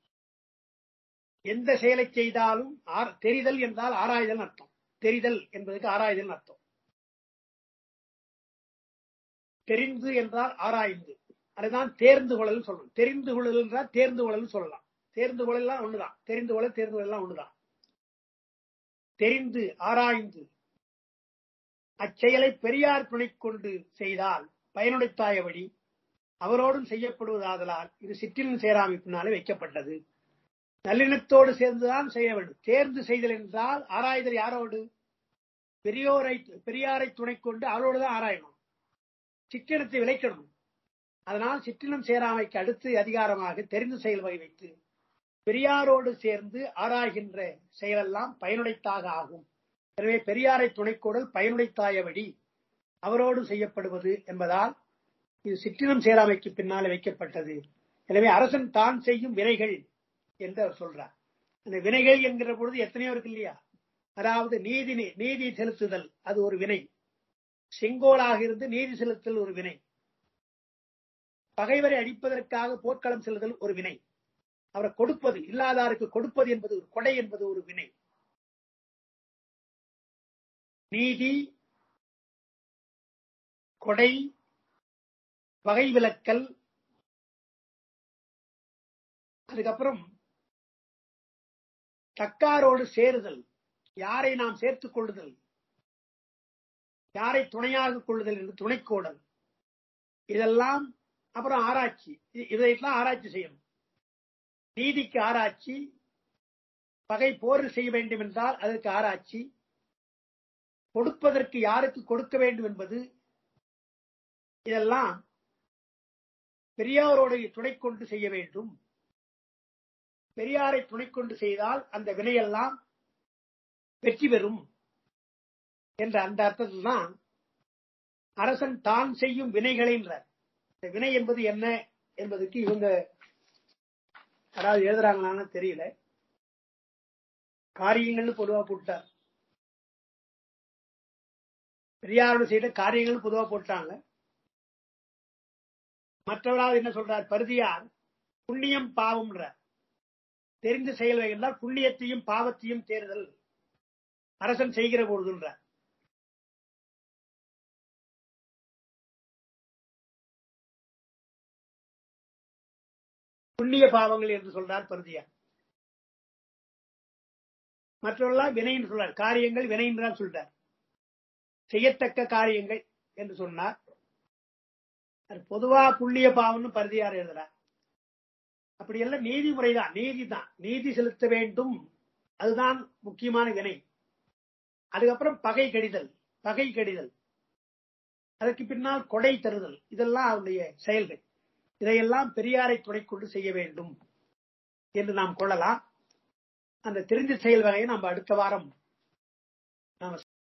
Speaker 2: எந்த செயலை செய்தாலும் ஆர்- தெரிதல் என்றால் ஆராய்தல் அர்த்தம் தெரிதல் என்பதற்கு ஆராய்தல் அர்த்தம் தெரிந்து என்றால் ஆராய்ந்து அதுதான் தேர்ந்து கொள்ளல் சொல்லணும் தெரிந்து கொள்ளல் என்றால் தேர்ந்து கொள்ளல் சொல்லலாம் தேர்ந்து கொள்ளலாம் ஒண்ணுதான் தெரிந்து கொள்ள தேர்ந்து கொள்ளலாம் ஒண்ணுதான் தெரிந்து ஆராய்ந்து அச்செயலை பெரியார் துணை கொண்டு செய்தால் பயனுடைத்தாயபடி அவரோடும் செய்யப்படுவதாதலால் இது சிற்றின் சேராமை பின்னாலே வைக்கப்பட்டது நல்லிணத்தோடு சேர்ந்துதான் செய்ய வேண்டும் தேர்ந்து செய்தல் என்றால் ஆராய்தல் யாரோடு பெரியோரை பெரியாரை துணை கொண்டு அவரோடு தான் ஆராயணும் சிற்றினத்தை விளைக்கணும் அதனால் சிற்றினம் சேராமைக்கு அடுத்து அதிகாரமாக தெரிந்து செயல் வகை வைத்து பெரியாரோடு சேர்ந்து ஆராய்கின்ற செயலெல்லாம் பயனுடைத்தாக ஆகும் எனவே பெரியாரை துணைக்கோடல் பயனுடைத்தாயபடி அவரோடு செய்யப்படுவது என்பதால் இது சிற்றினம் சேராமைக்கு பின்னாலே வைக்கப்பட்டது எனவே அரசன் தான் செய்யும் வினைகள் என்று அவர் சொல்றார் அந்த வினைகள் என்கிற பொழுது எத்தனையோ இருக்கு இல்லையா அதாவது நீதி நீதி செலுத்துதல் அது ஒரு வினை செங்கோலாக இருந்து நீதி செலுத்தல் ஒரு வினை பகைவரை அடிப்பதற்காக போர்க்களம் செல்லுதல் ஒரு வினை அவரை கொடுப்பது இல்லாதாருக்கு கொடுப்பது என்பது ஒரு கொடை என்பது ஒரு வினை நீதி கொடை வகை விலக்கல் அதுக்கப்புறம் தக்காரோடு சேருதல் யாரை நாம் சேர்த்துக் கொள்ளுதல் யாரை துணையாக கொள்ளுதல் என்று துணைக்கோடல் இதெல்லாம் அப்புறம் ஆராய்ச்சி இ- இதையெல்லாம் ஆராய்ச்சி செய்யணும் நீதிக்கு ஆராய்ச்சி பகை போர் செய்ய வேண்டும் என்றால் அதற்கு ஆராய்ச்சி கொடுப்பதற்கு யாருக்கு கொடுக்க வேண்டும் என்பது இதெல்லாம் பெரியாரோடு துணை கொண்டு செய்ய வேண்டும் பெரியாரை துணை கொண்டு செய்தால் அந்த வினையெல்லாம் வெற்றி பெறும் என்ற அந்த அர்த்தத்தில் தான் அரசன் தான் செய்யும் வினைகளின்றார் இந்த வினை என்பது என்ன என்பதற்கு இவங்க யாராவது எழுதுறாங்களான்னு தெரியல காரியங்கள்னு பொதுவா போட்டார் பெரியாரோடு செய்த காரியங்கள் பொதுவா போட்டாங்க மற்றவராவது என்ன சொல்றார் பருதியார் புண்ணியம் பாவம்ன்றார் தெரிந்து செயல் என்றால் புண்ணியத்தையும் பாவத்தையும் தேர்தல் அரசன் செய்கிற பொழுதுன்றார் புண்ணிய பாவங்கள் என்று சொல்றார் பருதியார் மற்றவர்களாம் வினைன்னு சொல்றார் காரியங்கள் வினை என்றுதான் சொல்றார் செய்யத்தக்க காரியங்கள் என்று சொன்னார் அது பொதுவா புண்ணிய பாவம்னு பருதியார் எழுதுறார் அப்படி எல்லாம் நீதிமுறை தான் நீதி தான் நீதி செலுத்த வேண்டும் அதுதான் முக்கியமான வினை அதுக்கப்புறம் பகை கடிதல் பகை கடிதல் அதற்கு பின்னால் கொடை தருதல் இதெல்லாம் அவருடைய செயல்கள் இதையெல்லாம் பெரியாரை துணை கொண்டு செய்ய வேண்டும் என்று நாம் கொள்ளலாம் அந்த தெரிந்த செயல் வகையை நாம் அடுத்த வாரம் நாம்